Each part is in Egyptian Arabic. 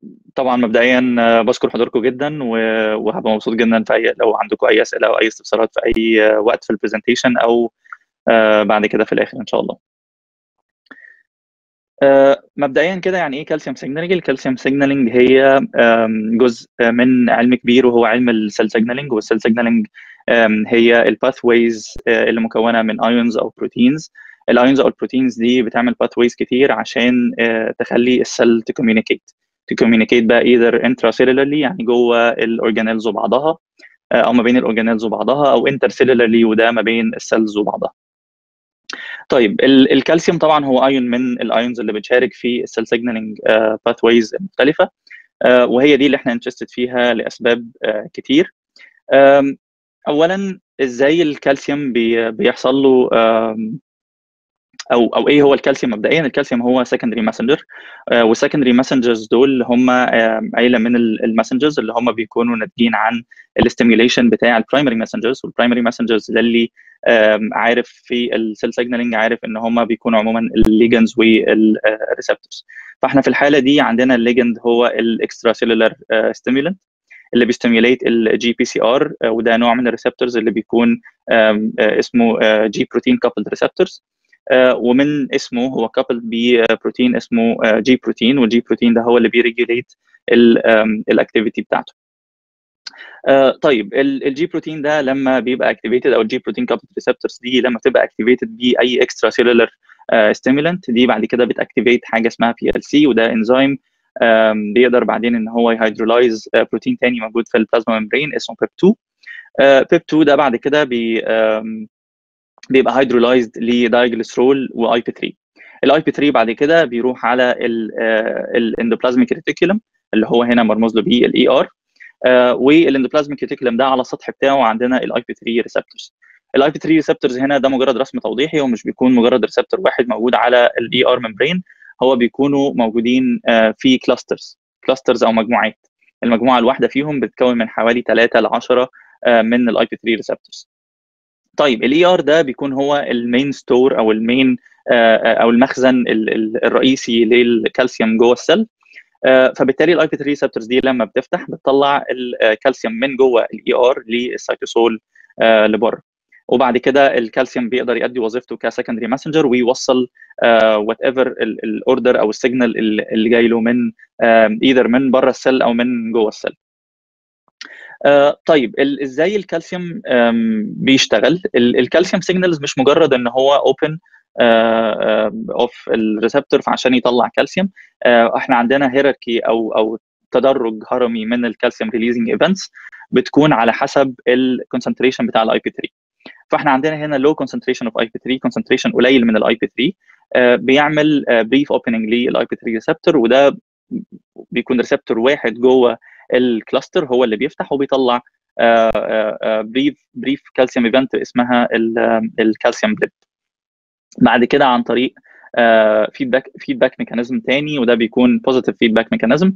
طبعا مبدئيا آه، بشكر حضوركم جدا و- وهبقى مبسوط جدا في اي لو عندكم اي اسئله او اي استفسارات في اي آه، وقت في البرزنتيشن او آه، بعد كده في الاخر ان شاء الله. آه، مبدئيا كده يعني ايه كالسيوم سيجنالينج؟ الكالسيوم سيجنالينج هي آم، جزء من علم كبير وهو علم السيل سيجنالينج والسيل سيجنالينج هي الباث ويز اللي مكونه من ايونز او بروتينز الايونز او البروتينز دي بتعمل باث ويز كتير عشان آه، تخلي السيل تكوميونيكيت تكوميونيكيت بقى ايذر انترا سيلولارلي يعني جوه الاورجانيلز وبعضها آه، او ما بين الاورجانيلز وبعضها او انتر سيلولارلي وده ما بين السيلز وبعضها طيب ال- الكالسيوم طبعا هو ايون من الايونز اللي بتشارك في السيل سيجنالينج باث ويز المختلفه آه، وهي دي اللي احنا انترستد فيها لاسباب آه، كتير آم، اولا ازاي الكالسيوم بي- بيحصل له آم، او او ايه هو الكالسيوم مبدئيا الكالسيوم هو سكندري ماسنجر والسكندري ماسنجرز دول هم آم، عيله من الماسنجرز اللي هم بيكونوا ناتجين عن الاستيميوليشن بتاع البرايمري ماسنجرز والبرايمري ماسنجرز ده اللي آم، عارف في السيل سيجنالينج عارف ان هم بيكونوا عموما الليجنز والريسبتورز فاحنا في الحاله دي عندنا الليجند هو الاكسترا سيلولار ستيمولنت اللي بيستيميوليت الجي بي سي ار وده نوع من الريسبتورز اللي بيكون آم، آه، اسمه جي بروتين كابلد ريسبتورز ومن اسمه هو كابل ببروتين اسمه جي بروتين والجي بروتين ده هو اللي بيريجوليت الاكتيفيتي بتاعته آه، طيب الجي بروتين ده لما بيبقى اكتيفيتد او الجي بروتين كابل ريسبتورز دي لما تبقى اكتيفيتد باي اكسترا سيلولر ستيمولنت دي بعد كده بتاكتيفيت حاجه اسمها بي ال سي وده انزيم بيقدر بعدين ان هو يهيدرولايز بروتين تاني موجود في البلازما ممبرين اسمه بيب 2 بيب 2 ده بعد كده بي آم، بيبقى هيدرولايزد لدايجليسرول واي بي 3 الاي بي 3 بعد كده بيروح على الاندوبلازميك ريتيكولم اللي هو هنا مرموز له بيه الاي ار والاندوبلازميك ريتيكولم ده على السطح بتاعه عندنا الاي بي 3 ريسبتورز الاي بي 3 ريسبتورز هنا ده مجرد رسم توضيحي هو مش بيكون مجرد ريسبتور واحد موجود على الاي ار ممبرين هو بيكونوا موجودين آه، في كلاسترز كلاسترز او مجموعات المجموعه الواحده فيهم بتتكون من حوالي 3 ل 10 آه، من الاي بي 3 ريسبتورز طيب الاي ار ده بيكون هو المين ستور او المين او المخزن ال- ال- الرئيسي للكالسيوم جوه السيل آه، فبالتالي الاي بي 3 ريسبتورز دي لما بتفتح بتطلع الكالسيوم من جوه الاي ار للسيتوسول آه، لبره وبعد كده الكالسيوم بيقدر يؤدي وظيفته كسكندري ماسنجر ويوصل وات ايفر الاوردر او السيجنال اللي جاي له من ايذر من بره السيل او من جوه السيل آه، طيب ال- ازاي الكالسيوم آم، بيشتغل ال- الكالسيوم سيجنالز مش مجرد ان هو اوبن اوف الريسبتور عشان يطلع كالسيوم آه، احنا عندنا هيراركي او او تدرج هرمي من الكالسيوم ريليزنج ايفنتس بتكون على حسب الكونسنتريشن بتاع الاي بي 3 فاحنا عندنا هنا لو كونسنتريشن اوف اي بي 3 كونسنتريشن قليل من الاي بي 3 آه، بيعمل بريف اوبننج للاي بي 3 ريسبتور وده بيكون ريسبتور واحد جوه الكلاستر هو اللي بيفتح وبيطلع بريف بريف كالسيوم ايفنت اسمها الكالسيوم بليب بعد كده عن طريق فيدباك فيدباك ميكانيزم تاني وده بيكون بوزيتيف فيدباك ميكانيزم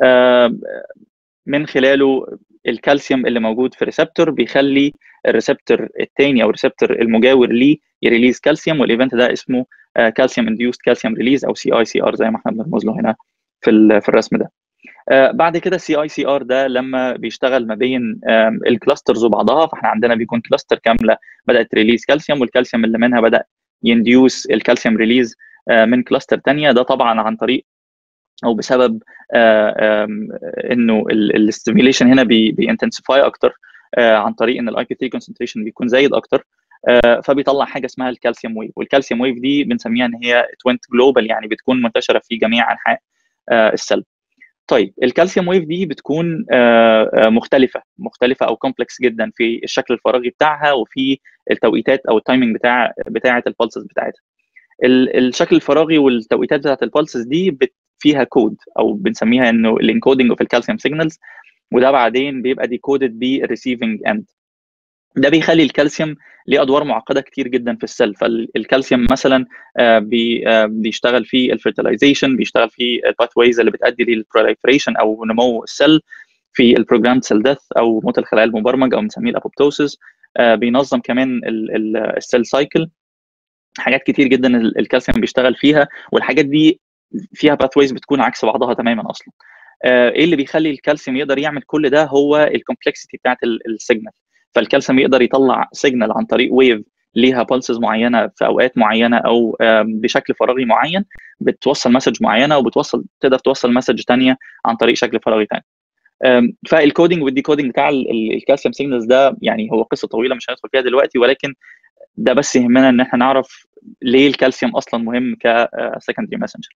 من خلاله الكالسيوم اللي موجود في الريسبتور بيخلي الريسبتور الثاني او الريسبتور المجاور ليه يريليز كالسيوم والايفنت ده اسمه كالسيوم انديوست كالسيوم ريليز او سي اي سي ار زي ما احنا بنرمز له هنا في ال- في الرسم ده آه، بعد كده السي اي سي ار ده لما بيشتغل ما بين آم، الكلاسترز وبعضها فاحنا عندنا بيكون كلاستر كامله بدات ريليز كالسيوم والكالسيوم اللي منها بدا ينديوس الكالسيوم ريليز آه، من كلاستر تانية ده طبعا عن طريق او بسبب آه، آم، انه الاستيميليشن هنا بينتنسيفاي اكتر آه، عن طريق ان الاي بي 3 كونسنتريشن بيكون زايد اكتر آه، فبيطلع حاجه اسمها الكالسيوم ويف والكالسيوم ويف دي بنسميها ان هي توينت جلوبال يعني بتكون منتشره في جميع انحاء آه، السيل طيب الكالسيوم ويف دي بتكون آه، آه، مختلفه مختلفه او كومبلكس جدا في الشكل الفراغي بتاعها وفي التوقيتات او التايمنج بتاع بتاعه البلسز بتاعتها ال- الشكل الفراغي والتوقيتات بتاعه البلسز دي بت- فيها كود او بنسميها انه الانكودنج اوف الكالسيوم سيجنالز وده بعدين بيبقى ديكودد بالريسيفنج اند ده بيخلي الكالسيوم ليه ادوار معقده كتير جدا في السيل فالكالسيوم مثلا آه، بي آه، بيشتغل في الفيرتلايزيشن بيشتغل في الباث ويز اللي بتؤدي للبروليفريشن او نمو السيل في البروجرام سيل ديث او موت الخلايا المبرمج او بنسميه الابوبتوسيس بينظم كمان السيل سايكل حاجات كتير جدا ال- الكالسيوم بيشتغل فيها والحاجات دي فيها باث ويز بتكون عكس بعضها تماما اصلا ايه اللي بيخلي الكالسيوم يقدر يعمل كل ده هو الكومبلكسيتي بتاعت السيجنال فالكالسيوم يقدر يطلع سيجنال عن طريق ويف ليها بولسز معينه في اوقات معينه او بشكل فراغي معين بتوصل مسج معينه وبتوصل تقدر توصل مسج ثانيه عن طريق شكل فراغي ثاني فالكودينج والديكودينج بتاع الكالسيوم سيجنالز ده يعني هو قصه طويله مش هندخل فيها دلوقتي ولكن ده بس يهمنا ان احنا نعرف ليه الكالسيوم اصلا مهم كسكندري ماسنجر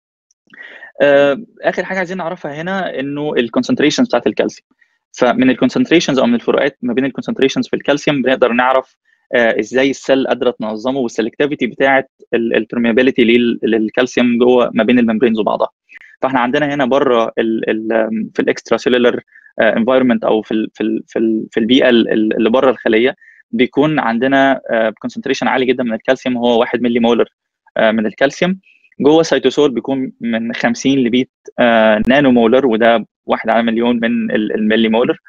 اخر حاجه عايزين نعرفها هنا انه الكونسنتريشنز بتاعت الكالسيوم فمن الكونسنتريشنز او من الفروقات ما بين الكونسنتريشنز في الكالسيوم بنقدر نعرف ازاي السيل قادره تنظمه والسلكتيفيتي بتاعت البرميابيليتي للكالسيوم جوه ما بين الممبرينز وبعضها فاحنا عندنا هنا بره في الاكسترا سيلولر انفايرمنت او في ال في ال في, ال في البيئه اللي بره الخليه بيكون عندنا كونسنتريشن عالي جدا من الكالسيوم هو 1 ملي مولر من الكالسيوم جوه السيتوسول بيكون من 50 ل 100 نانو مولر وده 1 على مليون من الملي مولر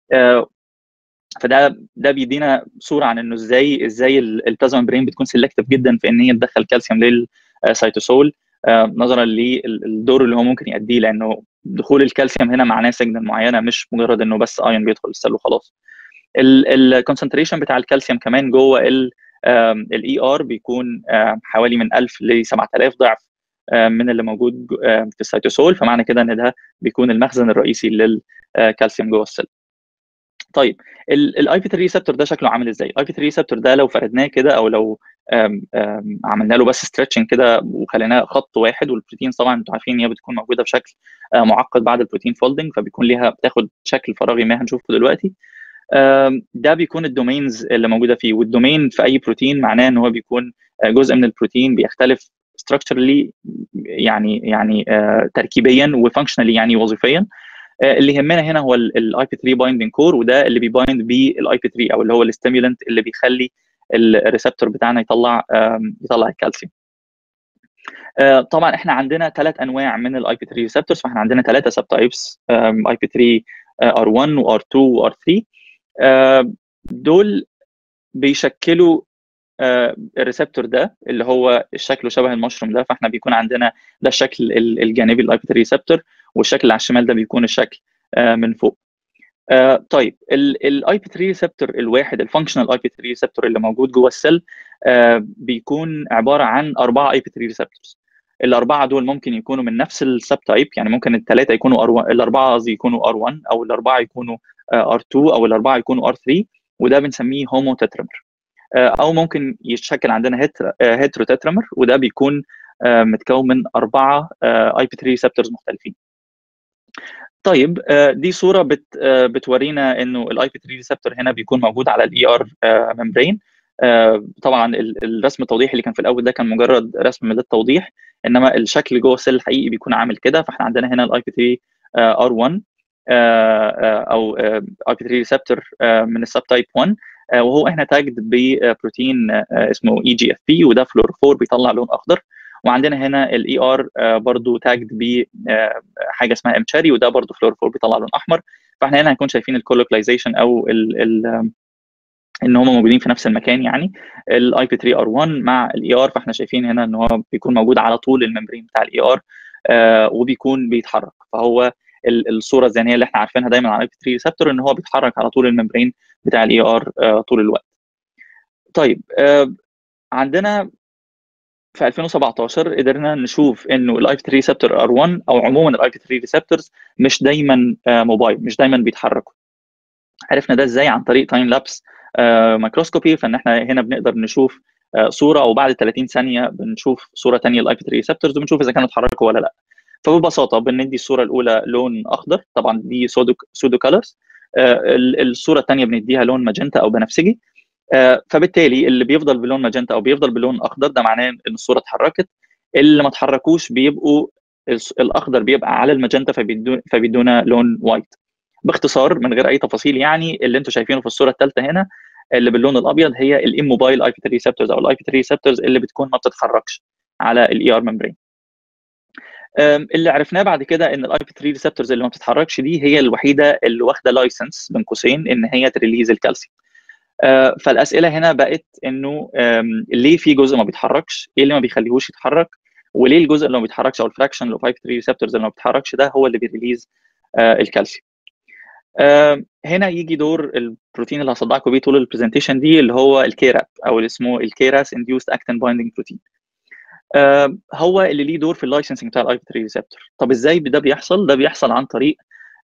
فده ده بيدينا صوره عن انه ازاي ازاي البلازما برين بتكون سيلكتيف جدا في ان هي تدخل كالسيوم للسيتوسول نظرا للدور اللي هو ممكن يؤديه لانه دخول الكالسيوم هنا معناه سيجنال معينه مش مجرد انه بس ايون بيدخل السيل وخلاص الكونسنتريشن بتاع الكالسيوم كمان جوه الاي ار بيكون حوالي من 1000 ل 7000 ضعف من اللي موجود في السيتوسول فمعنى كده ان ده بيكون المخزن الرئيسي للكالسيوم جوه السيل طيب الاي بي 3 ريسبتور ده شكله عامل ازاي الاي بي 3 ريسبتور ده لو فردناه كده او لو أم أم عملنا له بس ستريتشنج كده وخليناه خط واحد والبروتين طبعا انتوا عارفين ان هي بتكون موجوده بشكل معقد بعد البروتين فولدنج فبيكون ليها بتاخد شكل فراغي ما هنشوفه دلوقتي ده بيكون الدومينز اللي موجوده فيه والدومين في اي بروتين معناه ان هو بيكون جزء من البروتين بيختلف structurally يعني يعني تركيبيا وفانكشنالي يعني وظيفيا اللي يهمنا هنا هو الاي بي 3 بايندنج كور وده اللي بيبايند بالاي بي 3 او اللي هو الاستيمولنت اللي بيخلي الريسبتور بتاعنا يطلع يطلع الكالسيوم طبعا احنا عندنا ثلاث انواع من الاي بي 3 ريسبتورز فاحنا عندنا ثلاثه سب تايبس اي بي 3 ار1 وار2 وار3 دول بيشكلوا الريسبتور ده اللي هو شكله شبه المشروم ده فاحنا بيكون عندنا ده الشكل الجانبي للاي بي 3 ريسبتور والشكل اللي على الشمال ده بيكون الشكل من فوق آه طيب الاي بي 3 ريسبتور الواحد الفانكشنال اي بي 3 ريسبتور اللي موجود جوه السيل آه بيكون عباره عن اربعه اي بي 3 ريسبتورز الاربعه دول ممكن يكونوا من نفس السب تايب يعني ممكن الثلاثه يكونوا ار1 الاربعه قصدي يكونوا ار1 او الاربعه يكونوا ار2 او الاربعه يكونوا ار3 وده بنسميه هومو تترامر آه او ممكن يتشكل عندنا هيترو هيترو تترامر وده بيكون متكون من اربعه اي بي 3 ريسبتورز مختلفين طيب دي صوره بت بتورينا انه الاي بي 3 ريسبتور هنا بيكون موجود على الاي ار ممبرين طبعا الرسم التوضيحي اللي كان في الاول ده كان مجرد رسم للتوضيح انما الشكل جوه السيل الحقيقي بيكون عامل كده فاحنا عندنا هنا الاي بي 3 ار 1 او اي بي 3 ريسبتور من السب تايب 1 وهو هنا تاجد ببروتين اسمه اي جي اف بي وده فلوروفور بيطلع لون اخضر وعندنا هنا الاي ار برضو تاجد بحاجه اسمها امشاري وده برضو فلوروفور بيطلع لون احمر فاحنا هنا هنكون شايفين الكولوكلايزيشن او ال ال ان هم موجودين في نفس المكان يعني الاي بي 3 ار 1 مع الاي ار فاحنا شايفين هنا ان هو بيكون موجود على طول الممبرين بتاع الاي ار آه وبيكون بيتحرك فهو الصوره الذهنيه اللي احنا عارفينها دايما على الاي بي 3 ريسبتور ان هو بيتحرك على طول الممبرين بتاع الاي ار آه طول الوقت طيب آه عندنا في 2017 قدرنا نشوف انه الاي بي 3 ريسبتور ار 1 او عموما الاي بي 3 ريسبتورز مش دايما موبايل مش دايما بيتحركوا عرفنا ده ازاي عن طريق تايم لابس مايكروسكوبي فان احنا هنا بنقدر نشوف صوره او بعد 30 ثانيه بنشوف صوره ثانيه للاي بي 3 ريسبتورز وبنشوف اذا كانوا اتحركوا ولا لا فببساطه بندي الصوره الاولى لون اخضر طبعا دي سودو سودو كالرز الصوره الثانيه بنديها لون ماجنتا او بنفسجي فبالتالي اللي بيفضل بلون ماجنتا او بيفضل بلون اخضر ده معناه ان الصوره اتحركت اللي ما اتحركوش بيبقوا الاخضر بيبقى على الماجنتا فبيدونا فبيدونا لون وايت باختصار من غير اي تفاصيل يعني اللي انتم شايفينه في الصوره الثالثه هنا اللي باللون الابيض هي الاموبايل اي بي 3 ريسبتورز او الاي بي 3 ريسبتورز اللي بتكون ما بتتحركش على الاي ار ممبرين اللي عرفناه بعد كده ان الاي بي 3 ريسبتورز اللي ما بتتحركش دي هي الوحيده اللي واخده لايسنس بين قوسين ان هي تريليز الكالسيوم فالاسئله هنا بقت انه ليه في جزء ما بيتحركش ايه اللي ما بيخليهوش يتحرك وليه الجزء اللي ما بيتحركش او الفراكشن اللي في اي 3 ريسبتورز اللي ما بيتحركش ده هو اللي بيريليز الكالسيوم هنا يجي دور البروتين اللي هصدعكم بيه طول البرزنتيشن دي اللي هو الكيراب او اللي اسمه الكيراس انديوست اكتين بايندينج بروتين هو اللي ليه دور في اللايسنسنج بتاع الاي 3 ريسبتور طب ازاي ده بيحصل ده بيحصل عن طريق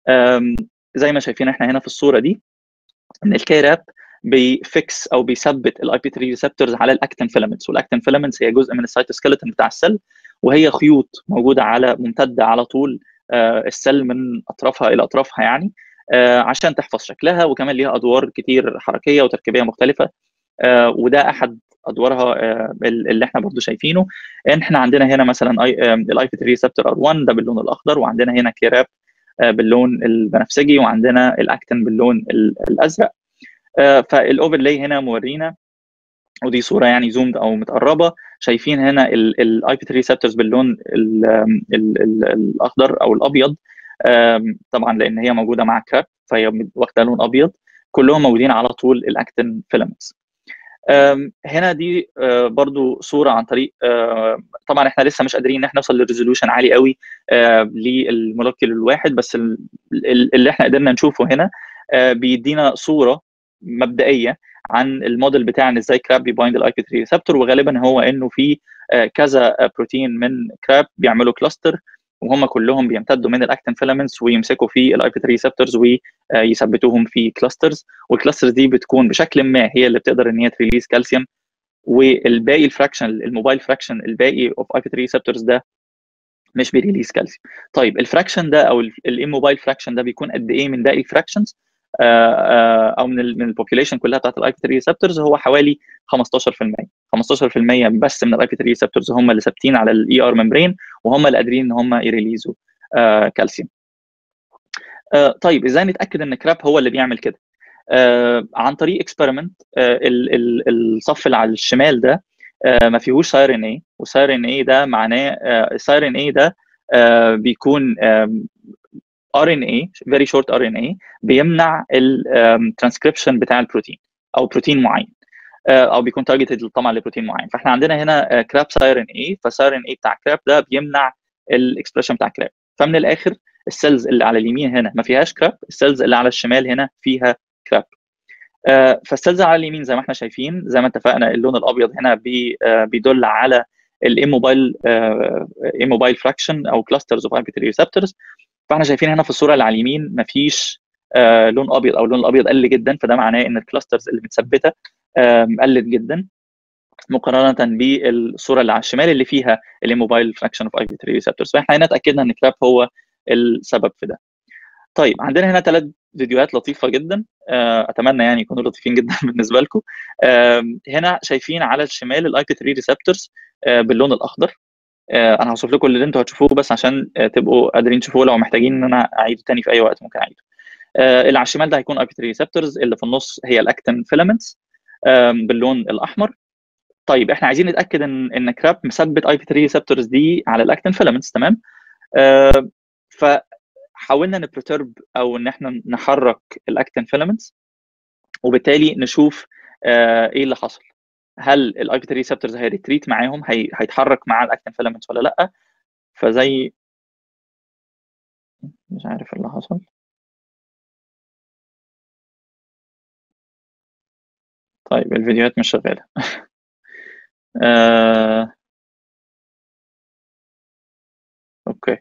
زي ما شايفين احنا هنا في الصوره دي ان الكيراب بيفكس او بيثبت الاي بي 3 ريسبتورز على الاكتين فيلامنتس والاكتين فيلامنتس هي جزء من السيتوسكيلتون بتاع السيل وهي خيوط موجوده على ممتده على طول السيل من اطرافها الى اطرافها يعني عشان تحفظ شكلها وكمان ليها ادوار كتير حركيه وتركيبيه مختلفه وده احد ادوارها اللي احنا برضو شايفينه ان احنا عندنا هنا مثلا الاي بي 3 ريسبتور ار 1 ده باللون الاخضر وعندنا هنا كيراب باللون البنفسجي وعندنا الاكتين باللون الازرق فالاوفرلاي هنا مورينا ودي صوره يعني زومد او متقربه شايفين هنا الاي بي 3 ريسبتورز باللون ال ال ال الاخضر او الابيض طبعا لان هي موجوده مع كراب فهي واخده لون ابيض كلهم موجودين على طول الاكتين فيلامنتس هنا دي برضو صوره عن طريق طبعا احنا لسه مش قادرين ان احنا نوصل للريزولوشن عالي قوي للمولكيول الواحد بس اللي احنا قدرنا نشوفه هنا بيدينا صوره مبدئيه عن الموديل بتاع ان ازاي كراب بيبايند الاي بي 3 ريسبتور وغالبا هو انه في كذا بروتين من كراب بيعملوا كلاستر وهم كلهم بيمتدوا من الاكتين فيلامنتس ويمسكوا في الاي بي 3 ريسبتورز ويثبتوهم في كلاسترز والكلاسترز دي بتكون بشكل ما هي اللي بتقدر ان هي تريليز كالسيوم والباقي الفراكشن الموبايل فراكشن الباقي اوف اي بي 3 ريسبتورز ده مش بيريليز كالسيوم طيب الفراكشن ده او الاموبايل فراكشن ده بيكون قد ايه من باقي الفراكشنز او من ال من البوبيوليشن كلها بتاعت الاي بي 3 ريسبتورز هو حوالي 15% 15% بس من الاي بي 3 ريسبتورز هم اللي ثابتين على الاي ار ممبرين وهم اللي قادرين ان هم يريليزوا آه كالسيوم آه طيب ازاي نتاكد ان كراب هو اللي بيعمل كده آه عن طريق اكسبيرمنت آه الصف اللي على الشمال ده آه ما فيهوش سايرين اي وسايرين اي ده معناه آه سايرين اي ده آه بيكون ار ان اي فيري شورت ار ان اي بيمنع الترانسكريبشن بتاع البروتين او بروتين معين او بيكون تارجتد طبعا لبروتين معين فاحنا عندنا هنا كراب سايرين اي فسايرين اي بتاع كراب ده بيمنع الاكسبريشن بتاع كراب فمن الاخر السيلز اللي على اليمين هنا ما فيهاش كراب السيلز اللي على الشمال هنا فيها كراب فالسيلز على اليمين زي ما احنا شايفين زي ما اتفقنا اللون الابيض هنا بي بيدل على الاموبايل اموبايل فراكشن او كلاسترز اوف اي بي 3 ريسبتورز فاحنا شايفين هنا في الصوره اللي على اليمين مفيش آه لون ابيض او اللون الابيض قل جدا فده معناه ان الكلاسترز اللي متثبته آه قلت جدا مقارنه بالصوره اللي على الشمال اللي فيها الموبايل فراكشن اوف اي بي 3 ريسبتورز فاحنا هنا اتاكدنا ان كراب هو السبب في ده طيب عندنا هنا ثلاث فيديوهات لطيفه جدا آه اتمنى يعني يكونوا لطيفين جدا بالنسبه لكم هنا شايفين على الشمال الاي بي 3 ريسبتورز باللون الاخضر انا هوصف لكم اللي انتوا هتشوفوه بس عشان تبقوا قادرين تشوفوه لو محتاجين ان انا اعيده تاني في اي وقت ممكن اعيده اللي على الشمال ده هيكون اي بي 3 ريسبتورز اللي في النص هي الاكتين فيلامنتس باللون الاحمر طيب احنا عايزين نتاكد ان ان كراب مثبت اي بي 3 ريسبتورز دي على الاكتين فيلامنتس تمام فحاولنا نبرترب او ان احنا نحرك الاكتين فيلامنتس وبالتالي نشوف ايه اللي حصل هل الاي بي 3 ريسبتورز هيريتريت معاهم هي... هيتحرك مع الاكتين فيلامنتس ولا لا فزي مش عارف اللي حصل طيب الفيديوهات مش شغاله آه... اوكي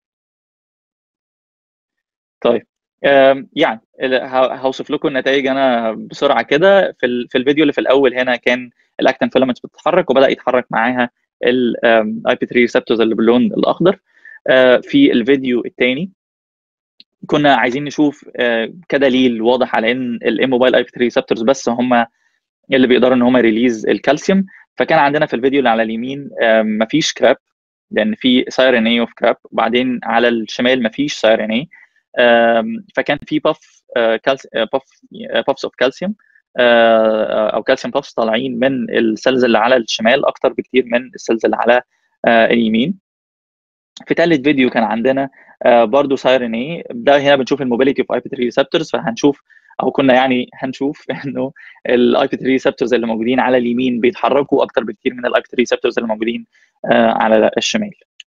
طيب يعني هوصف لكم النتائج انا بسرعه كده في في الفيديو اللي في الاول هنا كان الاكتين فيلامنتس بتتحرك وبدا يتحرك معاها الاي بي 3 ريسبتورز اللي باللون الاخضر في الفيديو الثاني كنا عايزين نشوف كدليل واضح على ان الاموبايل اي بي 3 ريسبتورز بس هم اللي بيقدروا ان هم ريليز الكالسيوم فكان عندنا في الفيديو اللي على اليمين مفيش كراب لان في سايرين اي اوف كراب وبعدين على الشمال مفيش سايرين اي فكان في باف باف بافس اوف كالسيوم او كالسيوم بافس طالعين من السيلز اللي على الشمال اكتر بكتير من السيلز اللي على اليمين في ثالث فيديو كان عندنا برضو سايرين اي ده هنا بنشوف الموبيليتي اوف اي بي 3 ريسبتورز فهنشوف او كنا يعني هنشوف انه الاي بي 3 ريسبتورز اللي موجودين على اليمين بيتحركوا اكتر بكتير من الاي بي 3 ريسبتورز اللي موجودين على الشمال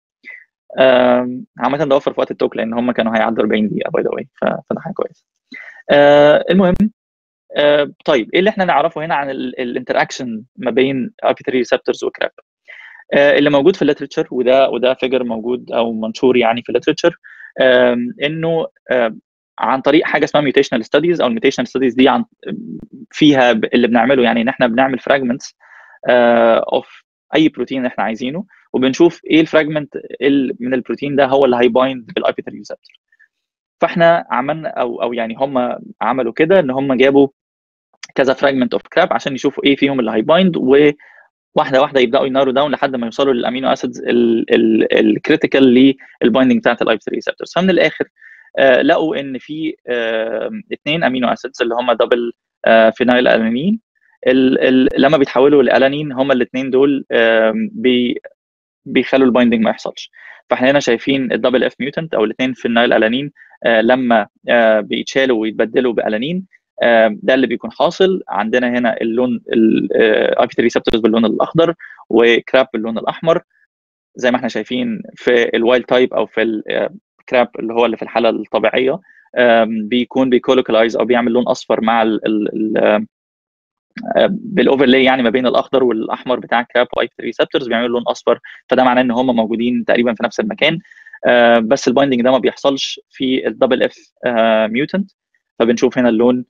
عامة ده وفر في وقت التوك لان هم كانوا هيعدوا 40 دقيقة باي ذا واي فده حاجة كويسة. المهم طيب ايه اللي احنا نعرفه هنا عن الانتراكشن ما بين اي بي 3 ريسبتورز وكراب؟ اللي موجود في الليترشر وده وده فيجر موجود او منشور يعني في الليترشر انه عن طريق حاجه اسمها ميوتيشنال ستاديز او الميوتيشنال ستاديز دي عن فيها اللي بنعمله يعني ان احنا بنعمل فراجمنتس اوف اي بروتين احنا عايزينه وبنشوف ايه الفراجمنت من البروتين ده هو اللي هيبايند بالاي بي 3 ريسبتور فاحنا عملنا او او يعني هم عملوا كده ان هم جابوا كذا فراجمنت اوف كراب عشان يشوفوا ايه فيهم اللي هيبايند وواحده واحده يبداوا يناروا داون لحد ما يوصلوا للامينو اسيدز الكريتيكال للبايندنج بتاعت الاي بي 3 ريسبتورز فمن الاخر آه لقوا ان في آه اثنين امينو اسيدز اللي هم دبل آه فينايل الانين لما بيتحولوا لالانين هم الاثنين دول بي بيخلوا البايندنج ما يحصلش فاحنا هنا شايفين الدبل اف ميوتنت او الاثنين فينايل الانين لما بيتشالوا ويتبدلوا بالانين ده اللي بيكون حاصل عندنا هنا اللون الاي بي 3 ريسبتورز باللون الاخضر وكراب باللون الاحمر زي ما احنا شايفين في الوايلد تايب او في الكراب اللي هو اللي في الحاله الطبيعيه بيكون بيكولوكلايز او بيعمل لون اصفر مع ال ال بالاوفرلاي يعني ما بين الاخضر والاحمر بتاع الكراب واي 3 ريسبتورز بيعملوا لون اصفر فده معناه ان هم موجودين تقريبا في نفس المكان بس البايندنج ده ما بيحصلش في الدبل اف ميوتنت فبنشوف هنا اللون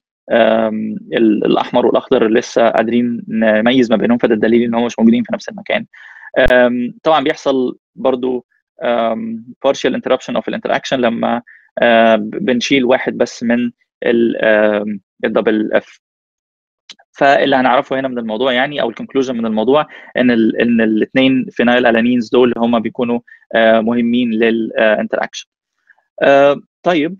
الاحمر والاخضر لسه قادرين نميز ما بينهم فده دليل ان هم مش موجودين في نفس المكان طبعا بيحصل برضو partial interruption of الانتراكشن لما بنشيل واحد بس من الدبل اف فاللي هنعرفه هنا من الموضوع يعني او الكونكلوجن من الموضوع ان ال ان الاثنين فينايل الانينز دول هم بيكونوا مهمين للانتراكشن طيب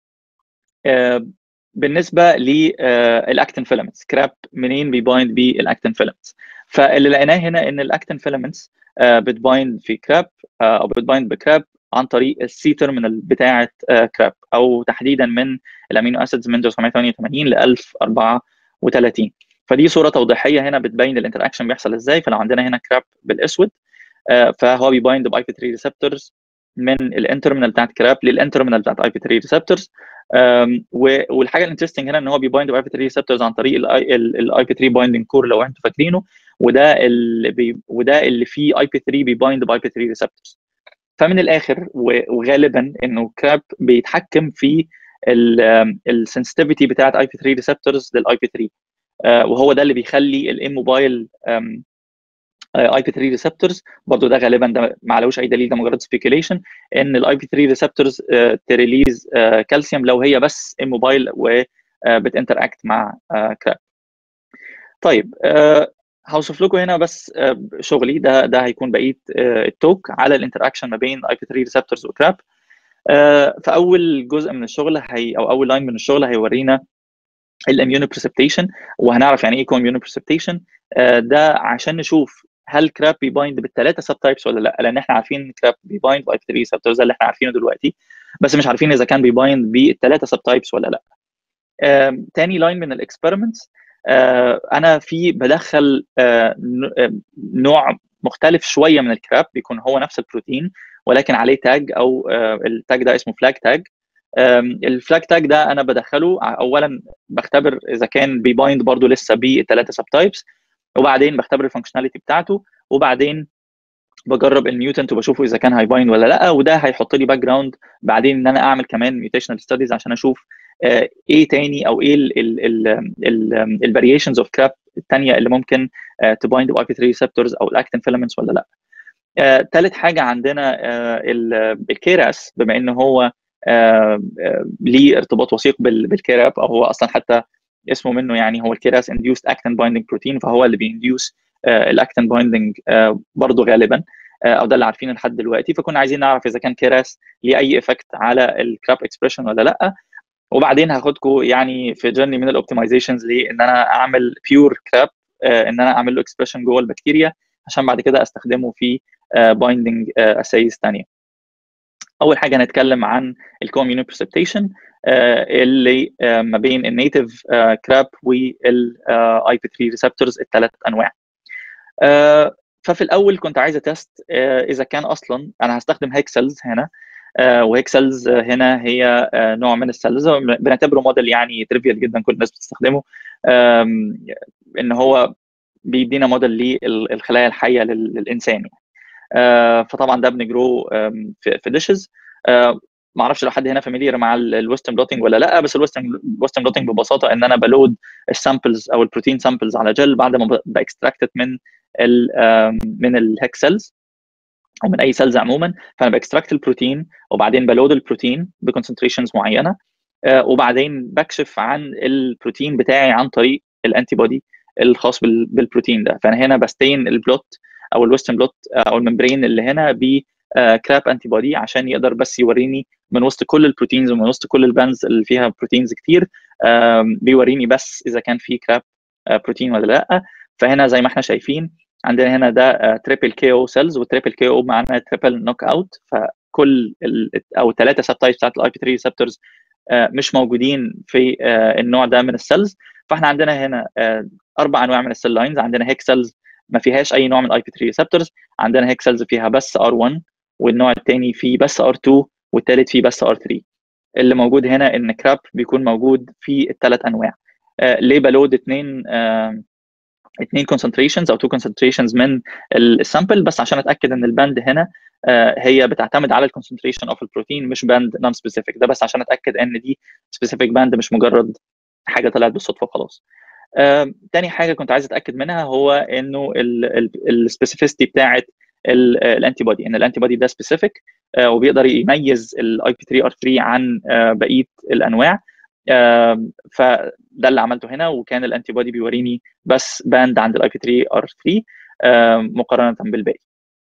بالنسبه للاكتين فيلامنتس كراب منين بيبايند بالاكتين فيلامنتس فاللي لقيناه هنا ان الاكتين فيلامنتس بتبايند في كراب او بتبايند بكراب عن طريق السي تيرمينال بتاعه كراب او تحديدا من الامينو اسيدز من 988 ل 1034 فدي صوره توضيحيه هنا بتبين الانتراكشن بيحصل ازاي فلو عندنا هنا كراب بالاسود فهو بيبايند باي بي 3 ريسبتورز من الانترمينال بتاعت كراب للانترمينال بتاعت اي بي 3 ريسبتورز والحاجه الانترستنج هنا ان هو بيبايند باي بي 3 ريسبتورز عن طريق الاي بي 3 بايندنج كور لو انتم فاكرينه وده اللي بي وده اللي فيه اي بي 3 بيبايند باي بي 3 ريسبتورز فمن الاخر وغالبا انه كراب بيتحكم في السنسيتيفيتي بتاعت اي بي 3 ريسبتورز للاي بي 3 وهو ده اللي بيخلي الام موبايل اي بي 3 ريسبتورز برضه ده غالبا ده ما عليهوش اي دليل ده مجرد سبيكيوليشن ان الاي بي 3 ريسبتورز تريليز كالسيوم لو هي بس ام موبايل وبتنتراكت مع كراب طيب هوصف لكم هنا بس شغلي ده ده هيكون بقيه التوك على الانتراكشن ما بين اي بي 3 ريسبتورز وكراب فاول جزء من الشغل هي او اول لاين من الشغل هيورينا الاميونو بريسبتيشن وهنعرف يعني ايه كوميونو بريسبتيشن ده عشان نشوف هل كراب بيبايند بالثلاثه سب تايبس ولا لا لان احنا عارفين كراب بيبايند باي 3 ريسبتورز اللي احنا عارفينه دلوقتي بس مش عارفين اذا كان بيبايند بالثلاثه سب تايبس ولا لا تاني لاين من الاكسبيرمنتس انا في بدخل نوع مختلف شويه من الكراب بيكون هو نفس البروتين ولكن عليه تاج او التاج ده اسمه فلاج تاج الفلاج تاج ده انا بدخله اولا بختبر اذا كان بيبايند برضو لسه بالثلاثه سب تايبس وبعدين بختبر الفانكشناليتي بتاعته وبعدين بجرب الميوتنت وبشوفه اذا كان هيبايند ولا لا وده هيحط لي باك جراوند بعدين ان انا اعمل كمان ميوتيشنال ستاديز عشان اشوف ايه تاني او ايه الفاريشنز اوف كراب الثانيه اللي ممكن تبايند باي بي 3 ريسبتورز او الاكتين فيلامنتس ولا لا ثالث حاجه عندنا الكيراس بما ان هو ليه ارتباط وثيق بالكيراب او هو اصلا حتى اسمه منه يعني هو الكيراس انديوست اكتين بايندنج بروتين فهو اللي بينديوس الاكتين بايندنج برضه غالبا او ده اللي عارفينه لحد دلوقتي فكنا عايزين نعرف اذا كان كيراس ليه اي افكت على الكراب اكسبريشن ولا لا وبعدين هاخدكم يعني في جرني من الاوبتمايزيشنز لان انا اعمل بيور كراب ان انا اعمل له اكسبريشن جوه البكتيريا عشان بعد كده استخدمه في بايندنج اسايز ثانيه اول حاجه هنتكلم عن الكوميوني بريسبتيشن اللي ما بين النيتف كراب والاي بي 3 ريسبتورز الثلاث انواع ففي الاول كنت عايز اتست اذا كان اصلا انا هستخدم هيكسلز هنا وهيكسلز هنا هي نوع من السيلز بنعتبره موديل يعني تريفيال جدا كل الناس بتستخدمه ان هو بيدينا موديل للخلايا الحيه للانسان يعني. فطبعا ده بنجرو في ديشز ما اعرفش لو حد هنا فاميليير مع الويسترن بلوتنج ولا لا بس الويسترن الويسترن بلوتنج ببساطه ان انا بلود السامبلز او البروتين سامبلز على جل بعد ما باكستراكتد من ال من الهيك سيلز او من اي سيلز عموما فانا باكستراكت البروتين وبعدين بلود البروتين بكونسنتريشنز معينه وبعدين بكشف عن البروتين بتاعي عن طريق الانتي بودي الخاص بالبروتين ده فانا هنا بستين البلوت او الويسترن بلوت او الممبرين اللي هنا ب كراب انتي بودي عشان يقدر بس يوريني من وسط كل البروتينز ومن وسط كل البانز اللي فيها بروتينز كتير بيوريني بس اذا كان في كراب بروتين ولا لا فهنا زي ما احنا شايفين عندنا هنا ده تريبل كي او سيلز والتريبل كي او معناها تريبل نوك اوت فكل او الثلاثه سب تايبس بتاعت الاي بي 3 ريسبتورز مش موجودين في النوع ده من السيلز فاحنا عندنا هنا اربع انواع من السيل لاينز عندنا هيك سيلز ما فيهاش اي نوع من الاي بي 3 ريسبتورز عندنا هيك سيلز فيها بس ار 1 والنوع الثاني فيه بس ار 2 والثالث فيه بس ار 3 اللي موجود هنا ان كراب بيكون موجود في الثلاث انواع آه ليه بلود اثنين آه اثنين كونسنتريشنز او تو كونسنتريشنز من السامبل بس عشان اتاكد ان الباند هنا آه هي بتعتمد على الكونسنتريشن اوف البروتين مش باند نون سبيسيفيك ده بس عشان اتاكد ان دي سبيسيفيك باند مش مجرد حاجه طلعت بالصدفه وخلاص آه، تاني حاجه كنت عايز اتاكد منها هو انه السبيسيفيستي بتاعه الانتي بودي ان الانتي بودي ده سبيسيفيك آه، وبيقدر يميز الاي بي 3 ار 3 عن آه، بقيه الانواع فده اللي عملته هنا وكان الانتي بودي بيوريني بس باند عند الاي بي 3 ار 3 مقارنه بالباقي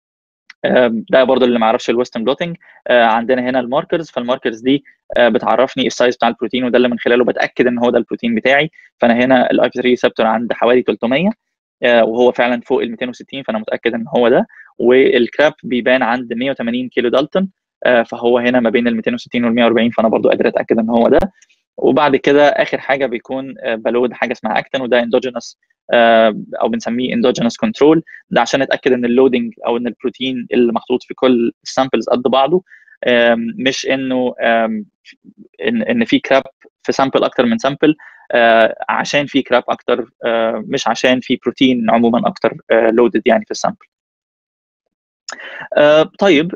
ده برضو اللي ما يعرفش الويسترن بلوتنج عندنا هنا الماركرز فالماركرز دي بتعرفني السايز بتاع البروتين وده اللي من خلاله بتاكد ان هو ده البروتين بتاعي فانا هنا الاي بي 3 ريسبتور عند حوالي 300 وهو فعلا فوق ال 260 فانا متاكد ان هو ده والكراب بيبان عند 180 كيلو دالتون فهو هنا ما بين ال 260 وال 140 فانا برضو قادر اتاكد ان هو ده وبعد كده اخر حاجه بيكون بلود حاجه اسمها اكتن وده اندوجينس او بنسميه اندوجينس كنترول ده عشان اتاكد ان اللودنج او ان البروتين اللي محطوط في كل السامبلز قد بعضه مش انه ان ان في كراب في سامبل اكتر من سامبل عشان في كراب اكتر مش عشان في بروتين عموما اكتر لودد يعني في السامبل طيب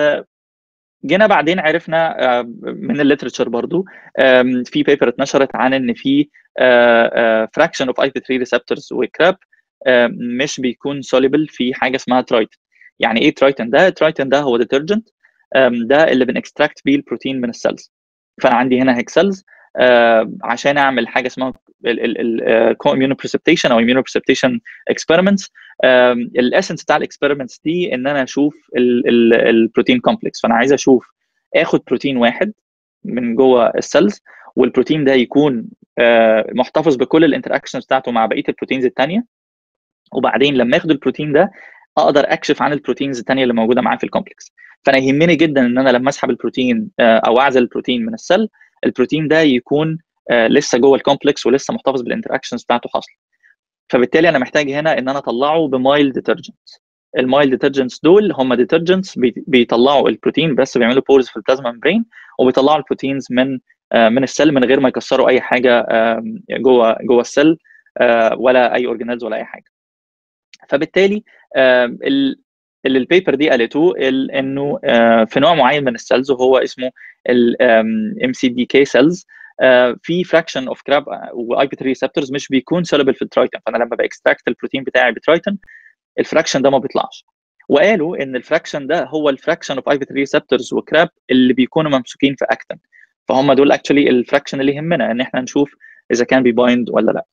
جينا بعدين عرفنا من الليترشر برضو في بيبر اتنشرت عن ان في فراكشن اوف اي بي 3 ريسبتورز وكراب مش بيكون سوليبل في حاجه اسمها ترايتن يعني ايه ترايتن ده ترايتن ده هو ديترجنت ده اللي بنكستراكت بيه البروتين من السيلز فانا عندي هنا هيك سيلز عشان اعمل حاجه اسمها immunoprecipitation او immunoprecipitation experiments الاسنس بتاع الاكسبيرمنتس دي ان انا اشوف البروتين كومبلكس فانا عايز اشوف اخد بروتين واحد من جوه السيلز والبروتين ده يكون محتفظ بكل الانتراكشنز بتاعته مع بقيه البروتينز الثانيه وبعدين لما اخد البروتين ده اقدر اكشف عن البروتينز الثانيه اللي موجوده معاه في الكومبلكس فانا يهمني جدا ان انا لما اسحب البروتين او اعزل البروتين من السيل البروتين ده يكون لسه جوه الكومبلكس ولسه محتفظ بالانتراكشنز بتاعته حاصله فبالتالي انا محتاج هنا ان انا اطلعه بمايل ديترجنت المايل ديترجنتس دول هم ديترجنتس بيطلعوا البروتين بس بيعملوا بورز في البلازما ممبرين وبيطلعوا البروتينز من من السيل من غير ما يكسروا اي حاجه جوه جوه السيل ولا اي اورجانيلز ولا اي حاجه فبالتالي اللي البيبر دي قالته انه في نوع معين من السيلز وهو اسمه الام سي دي كي سيلز في فراكشن اوف كراب واي بي 3 ريسبتورز مش بيكون سوليبل في الترايتن فانا لما باكستراكت البروتين بتاعي بترايتن الفراكشن ده ما بيطلعش وقالوا ان الفراكشن ده هو الفراكشن اوف اي بي 3 ريسبتورز وكراب اللي بيكونوا ممسوكين في اكتن فهم دول اكشلي الفراكشن اللي يهمنا ان احنا نشوف اذا كان بيبايند ولا لا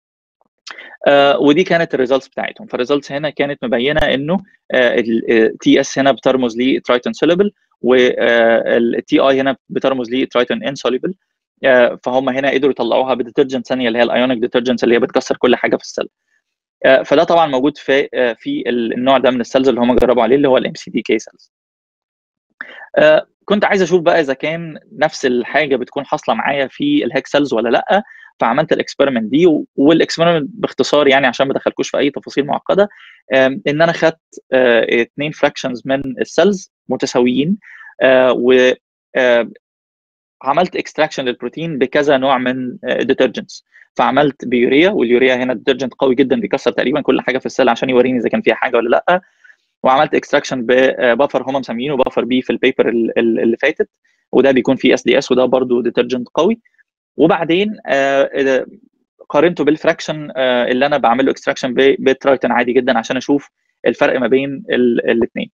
آه ودي كانت الريزلتس بتاعتهم فالريزلتس هنا كانت مبينه انه التي اس هنا بترمز لي ترايتن سوليبل والتي اي هنا بترمز لي ترايتن انسوليبل آه فهم هنا قدروا يطلعوها بديترجنت ثانيه اللي هي الايونيك ديترجنت اللي هي بتكسر كل حاجه في السيل آه فده طبعا موجود في في النوع ده من السيلز اللي هم جربوا عليه اللي هو الام سي دي كي سيلز كنت عايز اشوف بقى اذا كان نفس الحاجه بتكون حاصله معايا في الهيك سيلز ولا لا فعملت الاكسبيرمنت دي والاكسبيرمنت باختصار يعني عشان ما ادخلكوش في اي تفاصيل معقده ان انا خدت اثنين فراكشنز من السيلز متساويين و عملت اكستراكشن للبروتين بكذا نوع من ديترجنتس فعملت بيوريا واليوريا هنا ديترجنت قوي جدا بيكسر تقريبا كل حاجه في السيل عشان يوريني اذا كان فيها حاجه ولا لا وعملت اكستراكشن ببفر هم مسمينه بفر بي في البيبر اللي فاتت وده بيكون فيه اس دي اس وده برضه ديترجنت قوي وبعدين قارنته بالفراكشن اللي انا بعمل له اكستراكشن بالترايتن عادي جدا عشان اشوف الفرق ما بين الاثنين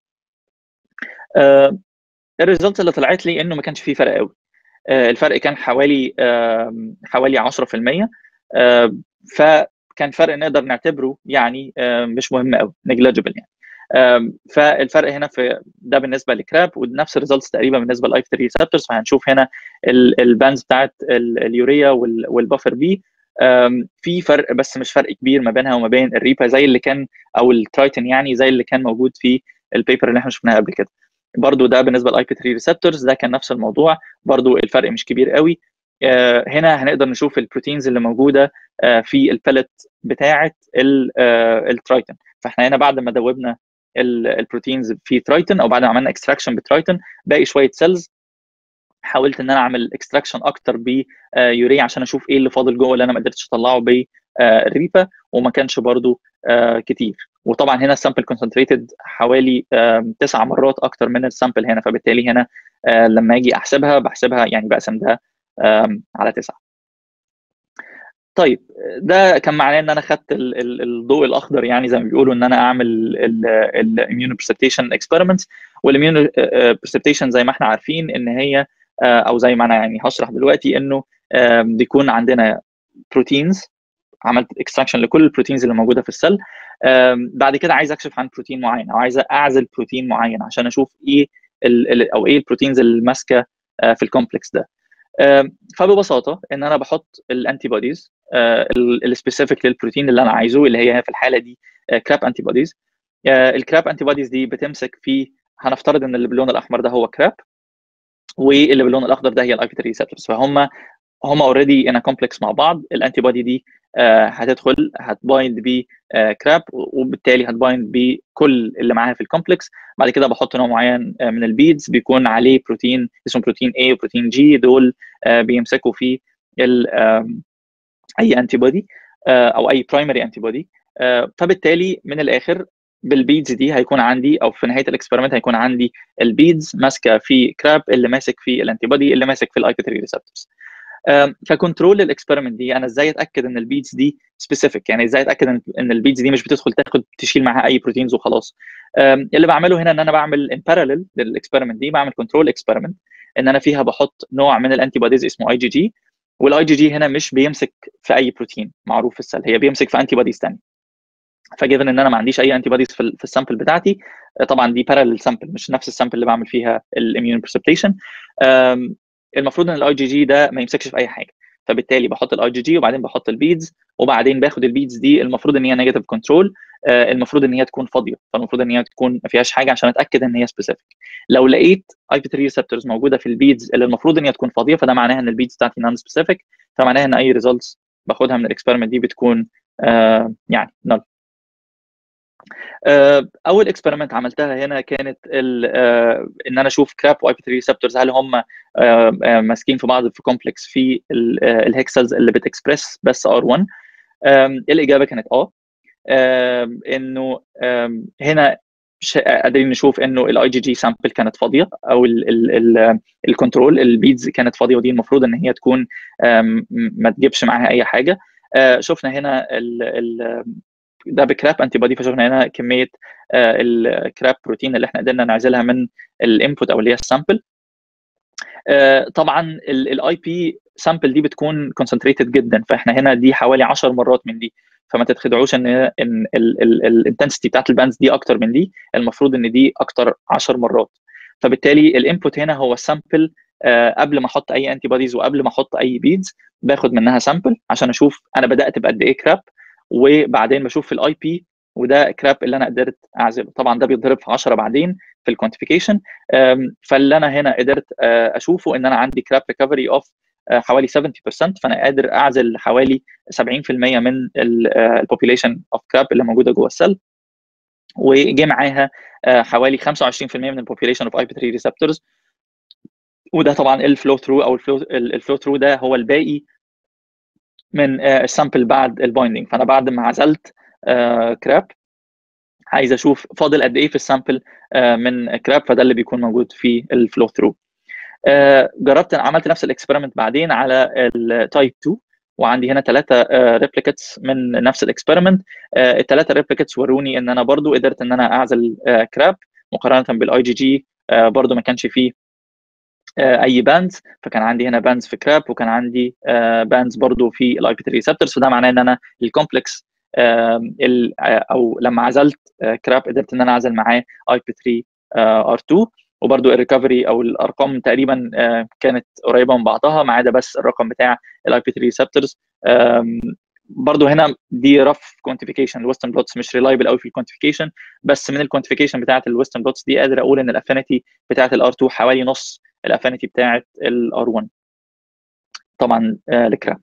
الريزلت اللي طلعت لي انه ما كانش فيه فرق قوي الفرق كان حوالي حوالي 10% فكان فرق نقدر نعتبره يعني مش مهم قوي نجلجبل يعني فالفرق هنا في ده بالنسبه لكراب ونفس الريزلتس تقريبا بالنسبه للاي 3 ريسبتورز فهنشوف هنا البانز بتاعت اليوريا والبفر بي في فرق بس مش فرق كبير ما بينها وما بين الريبا زي اللي كان او الترايتن يعني زي اللي كان موجود في البيبر اللي احنا شفناها قبل كده برضو ده بالنسبه للاي بي 3 ريسبتورز ده كان نفس الموضوع برضو الفرق مش كبير قوي هنا هنقدر نشوف البروتينز اللي موجوده في الباليت بتاعه الترايتن فاحنا هنا بعد ما دوبنا البروتينز في ترايتن او بعد ما عملنا اكستراكشن بترايتن باقي شويه سيلز حاولت ان انا اعمل اكستراكشن اكتر بيوريا عشان اشوف ايه اللي فاضل جوه اللي انا ما قدرتش اطلعه بالريبا وما كانش برضو كتير وطبعا هنا السامبل كونسنتريتد حوالي تسع مرات اكتر من السامبل هنا فبالتالي هنا لما اجي احسبها بحسبها يعني بقسم ده على تسعه طيب ده كان معناه ان انا خدت الضوء الاخضر يعني زي ما بيقولوا ان انا اعمل الاميون برسبتيشن اكسبيرمنتس والاميون برسبتيشن زي ما احنا عارفين ان هي او زي ما انا يعني هشرح دلوقتي انه بيكون عندنا بروتينز عملت اكستراكشن لكل البروتينز اللي موجوده في السيل بعد كده عايز اكشف عن بروتين معين او عايز اعزل بروتين معين عشان اشوف ايه او ايه البروتينز اللي ماسكه في الكومبلكس ده فببساطه ان انا بحط الانتي بوديز السبيسيفيك للبروتين اللي انا عايزه اللي هي في الحاله دي كراب انتي بوديز الكراب انتي بوديز دي بتمسك في هنفترض ان اللي باللون الاحمر ده هو كراب واللي باللون الاخضر ده هي الاي بي 3 ريسبتورز فهم هم اوريدي ان كومبلكس مع بعض الانتي بودي دي آه هتدخل هتبايند ب آه كراب وبالتالي هتبايند بكل اللي معاها في الكومبلكس بعد كده بحط نوع معين آه من البيدز بيكون عليه بروتين اسمه بروتين A وبروتين G دول بيمسكوا في اي انتي بودي او اي برايمري انتي بودي فبالتالي من الاخر بالبيدز دي هيكون عندي او في نهايه الاكسبيرمنت هيكون عندي البيدز ماسكه في كراب اللي ماسك في الانتي بودي اللي ماسك في الاي بي 3 ريسبتورز ككنترول للاكسبيرمنت دي انا ازاي اتاكد ان البيتس دي سبيسيفيك يعني ازاي اتاكد ان البيتس دي مش بتدخل تاخد تشيل معاها اي بروتينز وخلاص اللي بعمله هنا ان انا بعمل ان باراليل للاكسبيرمنت دي بعمل كنترول اكسبيرمنت ان انا فيها بحط نوع من الانتي بوديز اسمه اي جي جي والاي جي جي هنا مش بيمسك في اي بروتين معروف في السيل هي بيمسك في انتي بوديز ثانيه فجيفن ان انا ما عنديش اي انتي بوديز في, في السامبل بتاعتي طبعا دي باراليل سامبل مش نفس السامبل اللي بعمل فيها الاميون برسبتيشن المفروض ان الاي جي جي ده ما يمسكش في اي حاجه فبالتالي بحط الاي جي جي وبعدين بحط البيدز وبعدين باخد البيدز دي المفروض ان هي نيجاتيف كنترول المفروض ان هي تكون فاضيه فالمفروض ان هي تكون ما فيهاش حاجه عشان اتاكد ان هي سبيسيفيك لو لقيت اي بي 3 ريسبتورز موجوده في البيدز اللي المفروض ان هي تكون فاضيه فده معناها ان البيدز بتاعتي نون سبيسيفيك فمعناها ان اي ريزلتس باخدها من الاكسبيرمنت دي بتكون آه يعني نل اول اكسبيرمنت عملتها هنا كانت ان انا اشوف كراب واي بي 3 ريسبتورز هل هم ماسكين في بعض في كومبلكس في الهكسلز اللي بتكسبرس بس ار 1 الاجابه كانت اه انه هنا قادرين نشوف انه الاي جي جي سامبل كانت فاضيه او الكنترول البيدز كانت فاضيه ودي المفروض ان هي تكون ما تجيبش معاها اي حاجه شفنا هنا ال ده بكراب انتي بودي فشفنا هنا كميه الكراب بروتين اللي احنا قدرنا نعزلها من الانبوت او اللي هي السامبل طبعا الاي بي سامبل دي بتكون كونسنتريتد جدا فاحنا هنا دي حوالي 10 مرات من دي فما تتخدعوش ان ان الانتنسيتي بتاعت الباندز دي اكتر من دي المفروض ان دي اكتر 10 مرات فبالتالي الانبوت هنا هو السامبل قبل ما احط اي انتي بوديز وقبل ما احط اي بيدز باخد منها سامبل عشان اشوف انا بدات بقد ايه كراب وبعدين بشوف في الاي بي وده كراب اللي انا قدرت اعزله طبعا ده بيتضرب في 10 بعدين في الكوانتيفيكيشن فاللي انا هنا قدرت اشوفه ان انا عندي كراب ريكفري اوف حوالي 70% فانا قادر اعزل حوالي 70% من البوبيليشن اوف كراب اللي موجوده جوه السيل وجه معاها حوالي 25% من البوبيليشن اوف اي بي 3 ريسبتورز وده طبعا الفلو ثرو او الفلو الفلو ثرو ده هو الباقي من السامبل بعد البايندنج فانا بعد ما عزلت كراب عايز اشوف فاضل قد ايه في السامبل من كراب فده اللي بيكون موجود في الفلو ثرو جربت عملت نفس الاكسبيرمنت بعدين على التايب 2 وعندي هنا ثلاثه ريبليكتس من نفس الاكسبيرمنت الثلاثه ريبليكتس وروني ان انا برضو قدرت ان انا اعزل كراب مقارنه بالاي جي جي برضو ما كانش فيه اي باندز فكان عندي هنا باندز في كراب وكان عندي باندز برضو في الاي بي 3 ريسبتورز فده معناه ان انا الكومبلكس او لما عزلت كراب قدرت ان انا اعزل معاه اي بي 3 ار 2 وبرده الريكفري او الارقام تقريبا كانت قريبه من بعضها ما عدا بس الرقم بتاع الاي بي 3 ريسبتورز برضه هنا دي رف كوانتيفيكيشن الويسترن بلوتس مش ريلايبل قوي في الكوانتيفيكيشن بس من الكوانتيفيكيشن بتاعت الويسترن بلوتس دي قادر اقول ان الافينيتي بتاعت الار 2 حوالي نص الافينيتي بتاعت الار 1 طبعا لكراب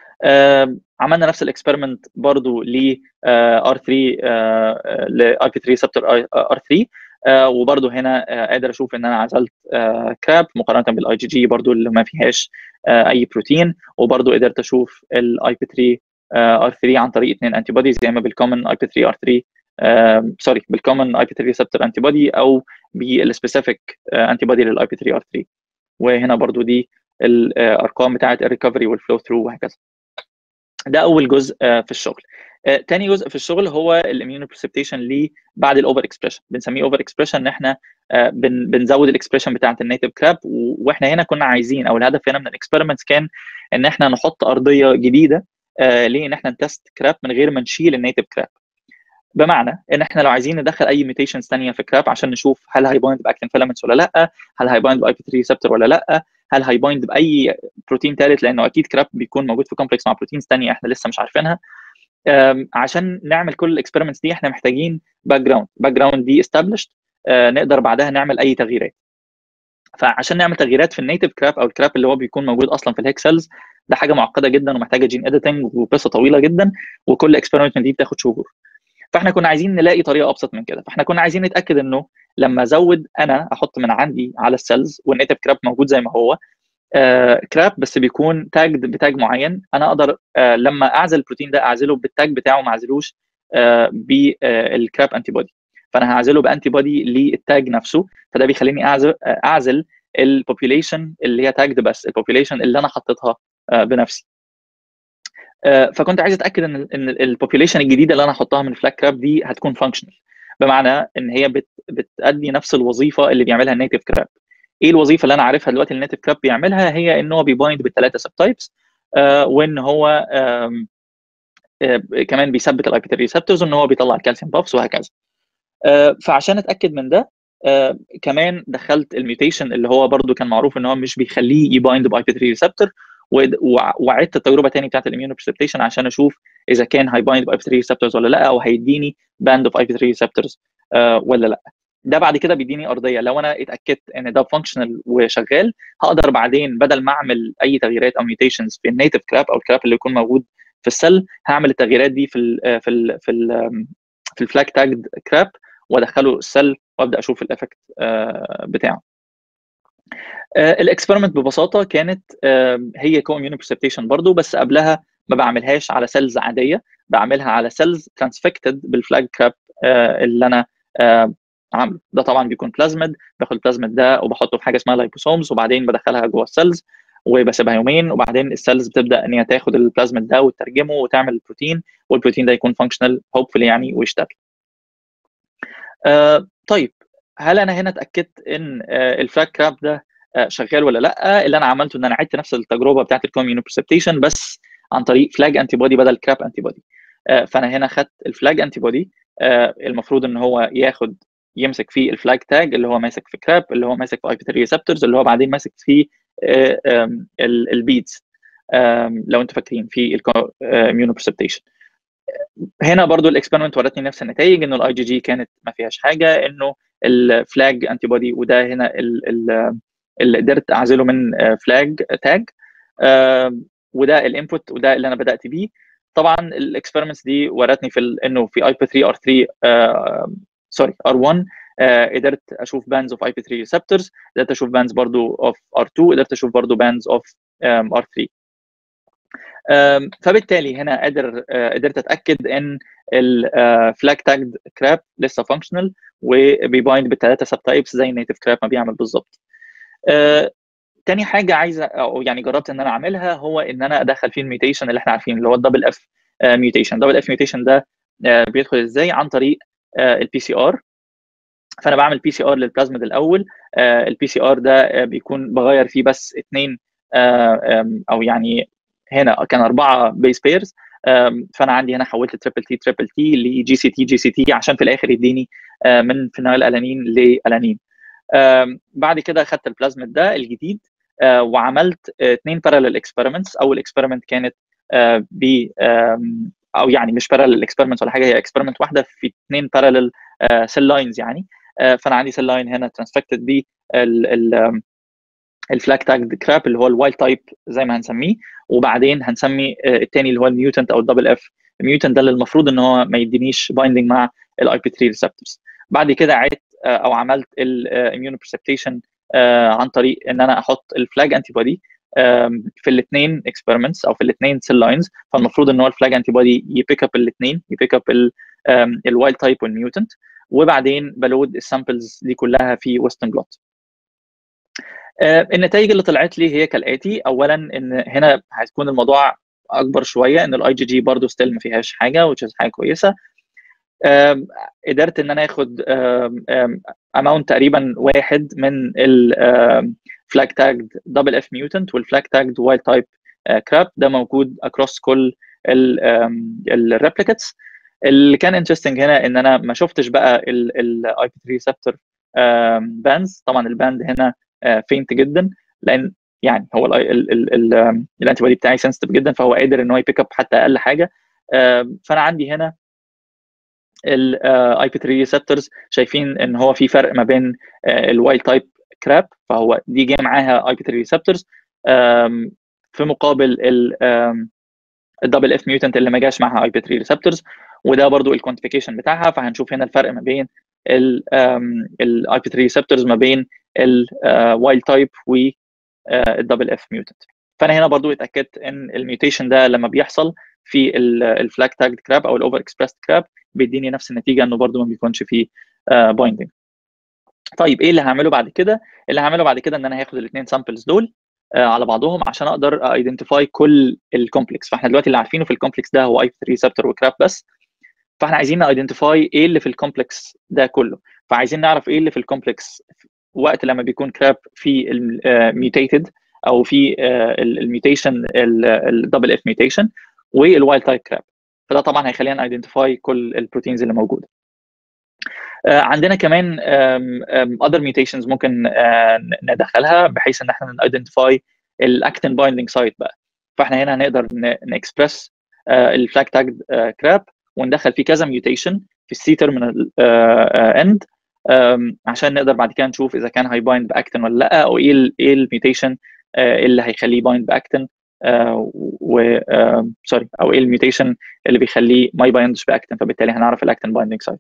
عملنا نفس الاكسبيرمنت برضو ل ار 3 ل اي بي 3 ريسبتور ار 3 آه وبرده هنا آه قادر اشوف ان انا عزلت آه كراب مقارنه بالاي جي جي برده اللي ما فيهاش اي بروتين وبرده قدرت اشوف الاي بي 3 ار 3 عن طريق اثنين انتي بوديز يا اما بالكومن اي بي 3 ار 3 سوري بالكومن اي بي 3 ريسبتور انتي بودي او بالسبيسيفيك انتي بودي للاي بي 3 ار 3 وهنا برده دي الارقام بتاعه الريكفري والفلو ثرو وهكذا ده اول جزء في الشغل آه، تاني جزء في الشغل هو الاميونو بريسبتيشن ليه بعد الاوفر اكسبريشن بنسميه اوفر اكسبريشن ان احنا آه، بن بنزود الاكسبريشن بتاعه النيتف كراب واحنا هنا كنا عايزين او الهدف هنا من الاكسبيرمنتس كان ان احنا نحط ارضيه جديده آه، ليه ان احنا نتست كراب من غير ما نشيل النيتف كراب بمعنى ان احنا لو عايزين ندخل اي ميوتيشنز ثانيه في كراب عشان نشوف هل هيبايند باكتين فيلامنتس ولا لا هل هيبايند باي بي 3 ريسبتور ولا لا هل هيبايند باي بروتين ثالث لانه اكيد كراب بيكون موجود في كومبلكس مع بروتينز ثانيه احنا لسه مش عارفينها عشان نعمل كل الاكسبيرمنتس دي احنا محتاجين باك جراوند باك جراوند دي استابلشد نقدر بعدها نعمل اي تغييرات فعشان نعمل تغييرات في النيتف كراب او الكراب اللي هو بيكون موجود اصلا في الهيك سيلز ده حاجه معقده جدا ومحتاجه جين اديتنج وقصه طويله جدا وكل اكسبيرمنت من دي بتاخد شهور فاحنا كنا عايزين نلاقي طريقه ابسط من كده فاحنا كنا عايزين نتاكد انه لما ازود انا احط من عندي على السيلز والنيتف كراب موجود زي ما هو آه كراب بس بيكون تاج بتاج معين انا اقدر آه لما اعزل البروتين ده اعزله بالتاج بتاعه ما اعزلوش آه بالكراب انتي بودي فانا هعزله بانتي بودي للتاج نفسه فده بيخليني اعزل اعزل البوبيوليشن اللي هي تاجد بس البوبيوليشن اللي انا حطيتها بنفسي فكنت عايز اتاكد ان ان البوبيوليشن الجديده اللي انا احطها من فلاك كراب دي هتكون فانكشنال بمعنى ان هي بت بتادي نفس الوظيفه اللي بيعملها النيتف كراب ايه الوظيفه اللي انا عارفها دلوقتي النيتف كراب بيعملها هي ان هو بيبايند بالثلاثه سب تايبس آه وان هو آه آه كمان بيثبت الاي بي 3 ريسبتورز وان هو بيطلع الكالسيوم بافس وهكذا آه فعشان اتاكد من ده آه كمان دخلت الميوتيشن اللي هو برده كان معروف ان هو مش بيخليه يبايند باي بي 3 ريسبتور وعدت التجربه تاني بتاعت الاميونو بريسبتيشن عشان اشوف اذا كان هيبايند باي بي 3 ريسبتورز ولا لا او هيديني باند اوف اي بي 3 ريسبتورز ولا لا ده بعد كده بيديني ارضيه لو انا اتاكدت ان ده فانكشنال وشغال هقدر بعدين بدل ما اعمل اي تغييرات او ميوتيشنز في النيتف كراب او الكراب اللي يكون موجود في السل هعمل التغييرات دي في ال في ال في ال في الفلاج تاجد كراب وادخله السل وابدا اشوف الافكت بتاعه الاكسبيرمنت ببساطه كانت هي كو اميونو بريسبتيشن برضو بس قبلها ما بعملهاش على سيلز عاديه بعملها على سيلز ترانسفكتد بالفلاج كراب اللي انا عامله ده طبعا بيكون بلازميد باخد البلازميد ده وبحطه في حاجه اسمها لايبوسومز وبعدين بدخلها جوه السيلز وبسيبها يومين وبعدين السيلز بتبدا ان هي تاخد البلازميد ده وتترجمه وتعمل البروتين والبروتين ده يكون فانكشنال هوبفلي يعني ويشتغل. آه طيب هل انا هنا اتاكدت ان آه الفلاج كراب ده آه شغال ولا لا؟ اللي انا عملته ان انا عدت نفس التجربه بتاعت الكوميونو بريسبتيشن بس عن طريق فلاج انتي بودي بدل كراب انتي بودي. آه فانا هنا خدت الفلاج انتي بودي آه المفروض ان هو ياخد يمسك في الفلاج تاج اللي هو ماسك في كراب اللي هو ماسك في اي بي 3 ريسبتورز اللي هو بعدين ماسك في البيدز لو انتم فاكرين في الاميونو بريسبتيشن هنا برضو الاكسبيرمنت ورتني نفس النتائج انه الاي جي جي كانت ما فيهاش حاجه انه الفلاج انتي بودي وده هنا اللي قدرت اعزله من فلاج تاج وده الانبوت وده اللي انا بدات بيه طبعا الاكسبيرمنتس دي ورتني في انه في اي بي 3 ار 3 سوري ار 1 قدرت اشوف بانز اوف اي بي 3 ريسبتورز قدرت اشوف بانز برضو اوف ار 2 قدرت اشوف برضو بانز اوف ار 3 فبالتالي هنا قادر قدرت اتاكد ان الفلاج تاجد كراب لسه فانكشنال وبيبايند بالثلاثه سب تايبس زي النيتف كراب ما بيعمل بالظبط. تاني حاجه عايزه او يعني جربت ان انا اعملها هو ان انا ادخل فيه الميوتيشن اللي احنا عارفينه اللي هو الدبل اف ميوتيشن دبل اف ميوتيشن ده بيدخل ازاي عن طريق البي سي ار فانا بعمل بي سي ار للبلازميد الاول البي سي ار ده بيكون بغير فيه بس اثنين او يعني هنا كان اربعه بيس بيرز فانا عندي هنا حولت تريبل تي تريبل تي لجي سي تي جي سي تي عشان في الاخر يديني من فينايل الانين لالانين بعد كده اخدت البلازميد ده الجديد وعملت اثنين بارالل اكسبيرمنتس اول اكسبيرمنت كانت ب او يعني مش بارالل اكسبيرمنت ولا حاجه هي اكسبيرمنت واحده في اثنين بارالل سيل لاينز يعني فانا عندي سيل لاين هنا ترانسفكتد ب الفلاج تاج كراب اللي هو الوايلد تايب زي ما هنسميه وبعدين هنسمي الثاني اللي هو الميوتنت او الدبل اف الميوتنت ده اللي المفروض ان هو ما يدينيش بايندنج مع الاي بي 3 ريسبتورز بعد كده عدت او عملت الاميونو برسبتيشن عن طريق ان انا احط الفلاج انتي بودي في الاثنين اكسبيرمنتس او في الاثنين سيل لاينز فالمفروض ان هو الفلاج انتي بودي يبيك اب الاثنين يبيك اب الوايلد تايب والميوتنت وبعدين بلود السامبلز دي كلها في ويسترن بلوت النتائج اللي طلعت لي هي كالاتي اولا ان هنا هتكون الموضوع اكبر شويه ان الاي جي جي برضه ستيل ما فيهاش حاجه وتش حاجه كويسه قدرت ان انا اخد اماونت تقريبا واحد من الفلاج تاجد دبل اف ميوتنت والفلاج تاجد وايلد تايب كراب ده موجود اكروس كل الريبليكتس اللي كان انترستنج هنا ان انا ما شفتش بقى الاي بي 3 ريسبتور باندز طبعا الباند هنا فينت جدا لان يعني هو الانتي بودي بتاعي سنسيتيف جدا فهو قادر ان هو يبيك اب حتى اقل حاجه فانا عندي هنا الاي بي 3 ريسبتورز شايفين ان هو في فرق ما بين الوايلد تايب كراب فهو دي جايه معاها اي بي 3 ريسبتورز في مقابل الدبل اف ميوتنت اللي ما جاش معاها اي بي 3 ريسبتورز وده برضو الكوانتيفيكيشن بتاعها فهنشوف هنا الفرق ما بين الاي بي 3 ريسبتورز ما بين الوايلد تايب والدبل اف ميوتنت فانا هنا برضو اتاكدت ان الميوتيشن ده لما بيحصل في الفلاج تاج كراب او الاوفر اكسبريس كراب بيديني نفس النتيجه انه برضو ما بيكونش فيه بايندنج طيب ايه اللي هعمله بعد كده اللي هعمله بعد كده ان انا هاخد الاثنين سامبلز دول على بعضهم عشان اقدر ايدنتيفاي كل الكومبلكس فاحنا دلوقتي اللي عارفينه في الكومبلكس ده هو اي 3 ريسبتور وكراب بس فاحنا عايزين ايدنتيفاي ايه اللي في الكومبلكس ده كله فعايزين نعرف ايه اللي في الكومبلكس وقت لما بيكون كراب في الميوتيتد او في الميوتيشن الدبل اف ميوتيشن والوايلد تايب كراب فده طبعا هيخلينا ايدنتيفاي كل البروتينز اللي موجوده عندنا كمان other mutations ممكن ندخلها بحيث ان احنا نايدنتيفاي الاكتين بايندينج سايت بقى فاحنا هنا هنقدر نكسبرس الفلاج تاج كراب وندخل فيه كذا ميوتيشن في السي تيرمينال اند عشان نقدر بعد كده نشوف اذا كان هيبايند باكتين ولا لا او ايه ايه الميوتيشن اللي هيخليه بايند باكتين و سوري او ايه الميوتيشن اللي بيخليه ما يبايندش باكتين فبالتالي هنعرف الاكتين بايندينج سايت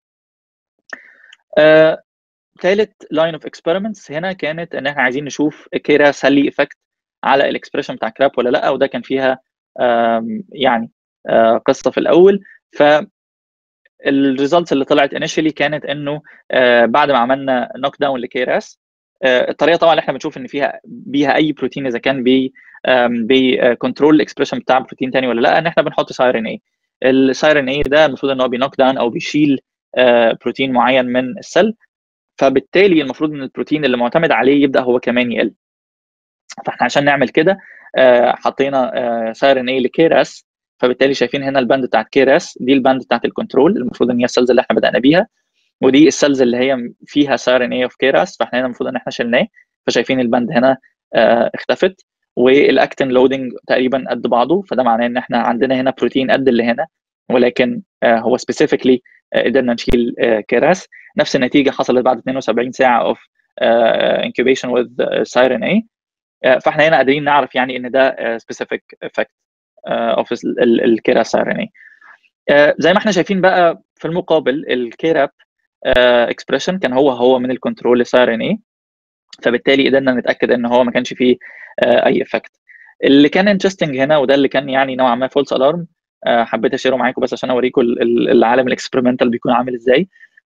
ثالث لاين اوف اكسبيرمنتس هنا كانت ان احنا عايزين نشوف كيراس هل ليه افكت على الاكسبريشن بتاع كراب ولا لا وده كان فيها يعني قصه في الاول ف الريزلتس اللي طلعت انيشلي كانت انه بعد ما عملنا نوك داون لكيراس الطريقه طبعا اللي احنا بنشوف ان فيها بيها اي بروتين اذا كان بي بيكنترول الاكسبريشن بتاع بروتين تاني ولا لا ان احنا بنحط سايرين اي السايرين اي ده المفروض ان هو بينوك داون او بيشيل بروتين معين من السيل فبالتالي المفروض ان البروتين اللي معتمد عليه يبدا هو كمان يقل فاحنا عشان نعمل كده حطينا سايرين اي لكيراس فبالتالي شايفين هنا الباند بتاعت كيراس دي الباند بتاعت الكنترول المفروض ان هي السيلز اللي احنا بدانا بيها ودي السيلز اللي هي فيها سايرين اي اوف كيراس فاحنا هنا المفروض ان احنا شلناه فشايفين الباند هنا اختفت والاكتين لودنج تقريبا قد بعضه فده معناه ان احنا عندنا هنا بروتين قد اللي هنا ولكن هو سبيسيفيكلي قدرنا نشيل كراس نفس النتيجه حصلت بعد 72 ساعه اوف انكيوبيشن وذ سايرن اي فاحنا هنا قادرين نعرف يعني ان ده سبيسيفيك افكت اوف الكيراس سايرن اي زي ما احنا شايفين بقى في المقابل الكيراب اكسبريشن كان هو هو من الكنترول لسايرن اي فبالتالي قدرنا نتاكد ان هو ما كانش فيه اي افكت اللي كان انترستنج هنا وده اللي كان يعني نوعا ما فولس الارم حبيت اشيره معاكم بس عشان اوريكم العالم الاكسبيرمنتال بيكون عامل ازاي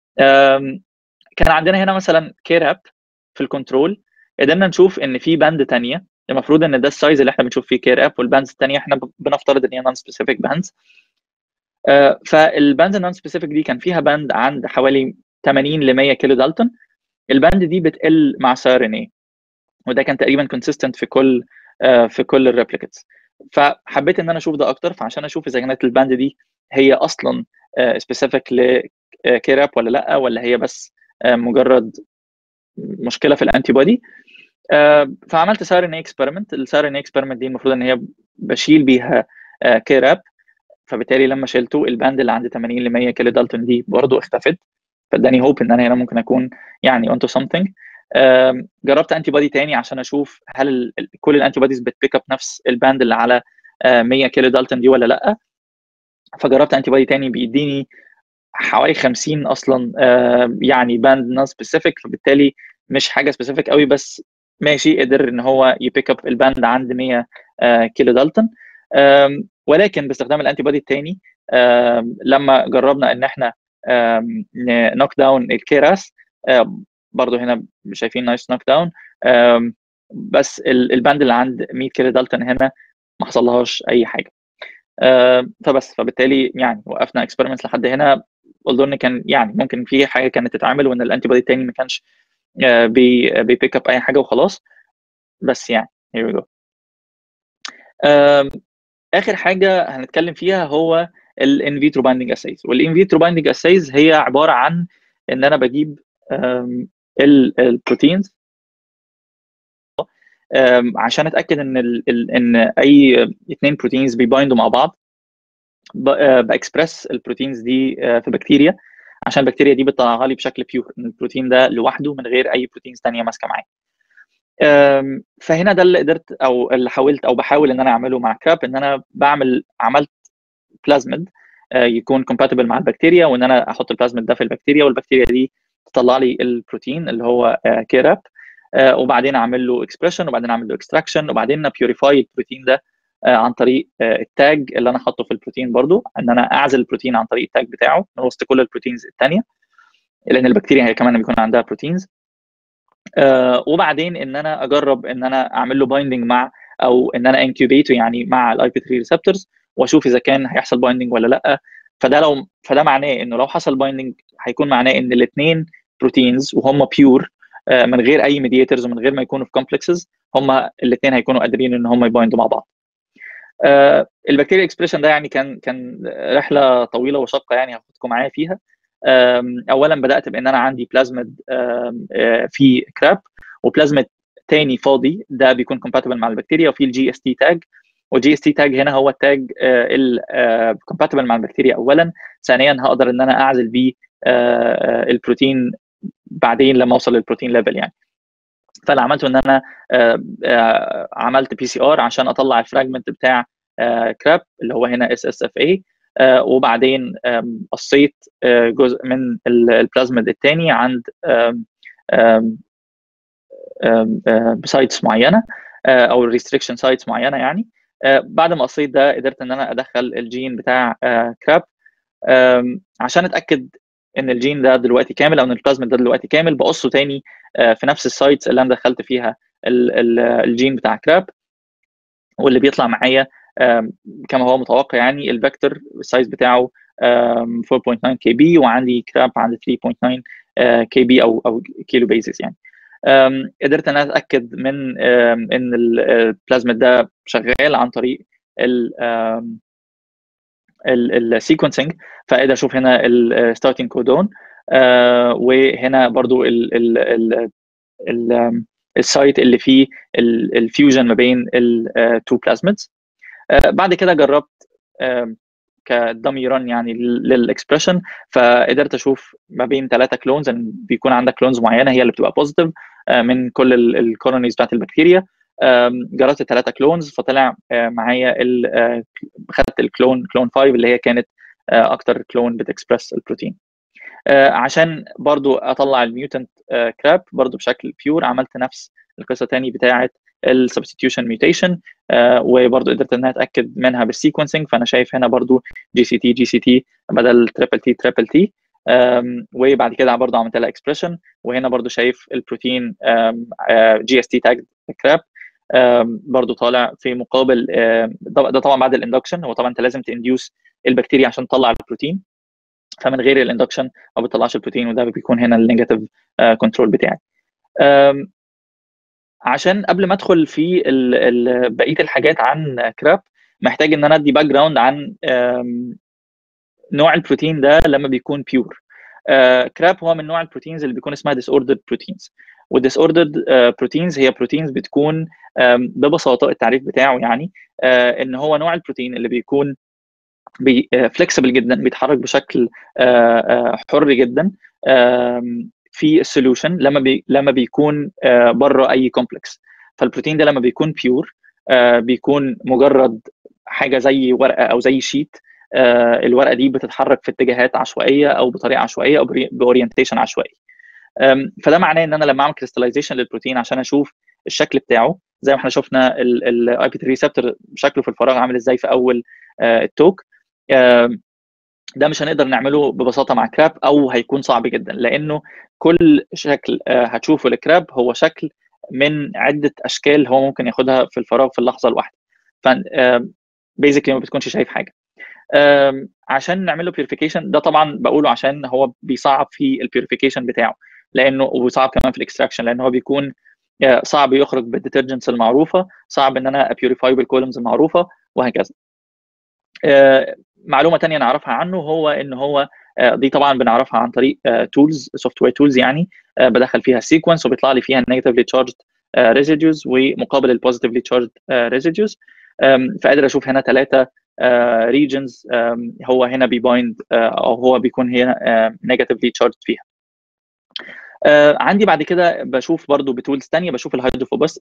كان عندنا هنا مثلا كيراب في الكنترول قدرنا نشوف ان في باند ثانيه المفروض ان ده السايز اللي احنا بنشوف فيه كير اب والباندز الثانيه احنا بنفترض ان هي نون سبيسيفيك باندز فالباندز النون سبيسيفيك دي كان فيها باند عند حوالي 80 ل 100 كيلو دالتون الباند دي بتقل مع سايرن وده كان تقريبا كونسيستنت في كل في كل الريبليكتس فحبيت ان انا اشوف ده اكتر فعشان اشوف اذا كانت الباند دي هي اصلا سبيسيفيك لكيراب ولا لا ولا هي بس مجرد مشكله في الانتي بودي فعملت سايرن اكسبيرمنت السايرن اكسبيرمنت دي المفروض ان هي بشيل بيها كيراب فبالتالي لما شلته الباند اللي عند 80 ل 100 كيلو دالتون دي برضه اختفت فاداني هوب ان انا هنا ممكن اكون يعني اونتو سمثينج جربت انتي بودي تاني عشان اشوف هل كل الانتي بوديز بتبيك اب نفس الباند اللي على 100 كيلو دالتون دي ولا لا فجربت انتي بودي تاني بيديني حوالي 50 اصلا يعني باند نون سبيسيفيك فبالتالي مش حاجه سبيسيفيك قوي بس ماشي قدر ان هو يبيك اب الباند عند 100 كيلو دالتون ولكن باستخدام الانتي بودي الثاني لما جربنا ان احنا نوك داون الكيراس برضه هنا شايفين نايس نوك داون بس الباند اللي عند 100 كيلو دالتون هنا ما حصلهاش اي حاجه فبس فبالتالي يعني وقفنا اكسبيرمنتس لحد هنا اظن كان يعني ممكن في حاجه كانت تتعمل وان الانتي بودي الثاني ما كانش بي بيبيك اب اي حاجه وخلاص بس يعني here we go اخر حاجه هنتكلم فيها هو الان فيترو بايندنج اسايز والان فيترو بايندنج اسايز هي عباره عن ان انا بجيب البروتينز عشان اتاكد ان ال ان اي اثنين بروتينز بيبايندوا مع بعض باكسبرس البروتينز دي في بكتيريا عشان البكتيريا دي بتطلعها لي بشكل بيور ان البروتين ده لوحده من غير اي بروتينز ثانيه ماسكه معاه فهنا ده اللي قدرت او اللي حاولت او بحاول ان انا اعمله مع كراب ان انا بعمل عملت بلازميد يكون كومباتبل مع البكتيريا وان انا احط البلازميد ده في البكتيريا والبكتيريا دي تطلع لي البروتين اللي هو كيراب وبعدين اعمل له اكسبريشن وبعدين اعمل له اكستراكشن وبعدين بيوريفاي البروتين ده عن طريق التاج اللي انا حاطه في البروتين برضو ان انا اعزل البروتين عن طريق التاج بتاعه من وسط كل البروتينز الثانيه لان البكتيريا هي كمان بيكون عندها بروتينز آه وبعدين ان انا اجرب ان انا اعمل له بايندنج مع او ان انا انكيوبيته يعني مع الاي بي 3 ريسبتورز واشوف اذا كان هيحصل بايندنج ولا لا فده لو فده معناه انه لو حصل بايندنج هيكون معناه ان الاثنين بروتينز وهم بيور آه من غير اي ميديتورز ومن غير ما يكونوا في كومبلكسز هم الاثنين هيكونوا قادرين ان هم يبايندوا مع بعض آه البكتيريا اكسبريشن ده يعني كان كان رحله طويله وشاقه يعني هاخدكم معايا فيها اولا بدات بان انا عندي بلازميد في كراب وبلازميد تاني فاضي ده بيكون كومباتبل مع البكتيريا وفي الجي اس تي تاج والجي اس تي تاج هنا هو التاج الكومباتبل مع البكتيريا اولا ثانيا هقدر ان انا اعزل بيه البروتين بعدين لما اوصل للبروتين ليفل يعني فاللي عملته ان انا عملت بي سي ار عشان اطلع الفراجمنت بتاع كراب اللي هو هنا اس اس اف اي وبعدين قصيت جزء من البلازميد الثاني عند سايتس معينه او ريستريكشن سايتس معينه يعني بعد ما قصيت ده قدرت ان انا ادخل الجين بتاع كراب عشان اتاكد ان الجين ده دلوقتي كامل او ان البلازميد ده دلوقتي كامل بقصه تاني في نفس السايتس اللي انا دخلت فيها الجين بتاع كراب واللي بيطلع معايا كما هو متوقع يعني الفيكتور السايز بتاعه 4.9 كي بي وعندي كراب عند 3.9 كي بي او او كيلو بيزس يعني قدرت ان انا اتاكد من ان البلازميد ده شغال عن طريق السيكونسنج فاقدر اشوف هنا الستارتنج كودون وهنا برضو ال ال ال ال السايت اللي فيه الفيوجن ما بين التو بلازميدز بعد كده جربت كدمي ران يعني للاكسبريشن فقدرت اشوف ما بين ثلاثه كلونز ان بيكون عندك كلونز معينه هي اللي بتبقى بوزيتيف من كل الكولونيز بتاعت البكتيريا جربت الثلاثه كلونز فطلع معايا خدت الكلون كلون 5 اللي هي كانت اكتر كلون بتكسبرس البروتين عشان برضو اطلع الميوتنت كراب برضو بشكل بيور عملت نفس القصه تاني بتاعه السبستيوشن ميوتيشن وبرضو قدرت ان انا اتاكد منها بالسيكونسنج فانا شايف هنا برضو جي سي تي جي سي تي بدل تريبل تي تريبل تي وبعد كده برضو عملت لها اكسبريشن وهنا برضو شايف البروتين جي اس تي تاج كراب برضو طالع في مقابل ده طبعا بعد الاندكشن هو طبعا انت لازم تنديوس البكتيريا عشان تطلع البروتين فمن غير الاندكشن ما بتطلعش البروتين وده بيكون هنا النيجاتيف كنترول بتاعي عشان قبل ما ادخل في بقيه الحاجات عن كراب محتاج ان انا ادي باك جراوند عن نوع البروتين ده لما بيكون بيور كراب هو من نوع البروتينز اللي بيكون اسمها ديس اوردرد بروتينز والديس اوردرد بروتينز هي بروتينز بتكون ببساطه التعريف بتاعه يعني ان هو نوع البروتين اللي بيكون فليكسبل جدا بيتحرك بشكل حر جدا في السوليوشن لما بي لما بيكون بره اي كومبلكس فالبروتين ده لما بيكون بيور بيكون مجرد حاجه زي ورقه او زي شيت الورقه دي بتتحرك في اتجاهات عشوائيه او بطريقه عشوائيه او باورينتيشن عشوائي فده معناه ان انا لما اعمل كريستاليزيشن للبروتين عشان اشوف الشكل بتاعه زي ما احنا شفنا الاي بي 3 ريسبتور شكله في الفراغ عامل ازاي في اول التوك ده مش هنقدر نعمله ببساطه مع كراب او هيكون صعب جدا لانه كل شكل هتشوفه لكراب هو شكل من عده اشكال هو ممكن ياخدها في الفراغ في اللحظه الواحده ف بيزيكلي ما بتكونش شايف حاجه عشان نعمل له بيوريفيكيشن ده طبعا بقوله عشان هو بيصعب في البيوريفيكيشن بتاعه لانه وصعب كمان في الاكستراكشن لان هو بيكون صعب يخرج بالديترجنتس المعروفه صعب ان انا ابيوريفاي بالكولمز المعروفه وهكذا معلومه تانية نعرفها عنه هو ان هو دي طبعا بنعرفها عن طريق تولز سوفت وير تولز يعني بدخل فيها السيكونس وبيطلع لي فيها النيجاتيفلي تشارجد ريزيديوز ومقابل البوزيتيفلي تشارجد ريزيديوز فقادر اشوف هنا ثلاثه ريجنز هو هنا بيبايند او هو بيكون هنا نيجاتيفلي تشارجد فيها عندي بعد كده بشوف برضو بتولز ثانيه بشوف الهيدروفوبس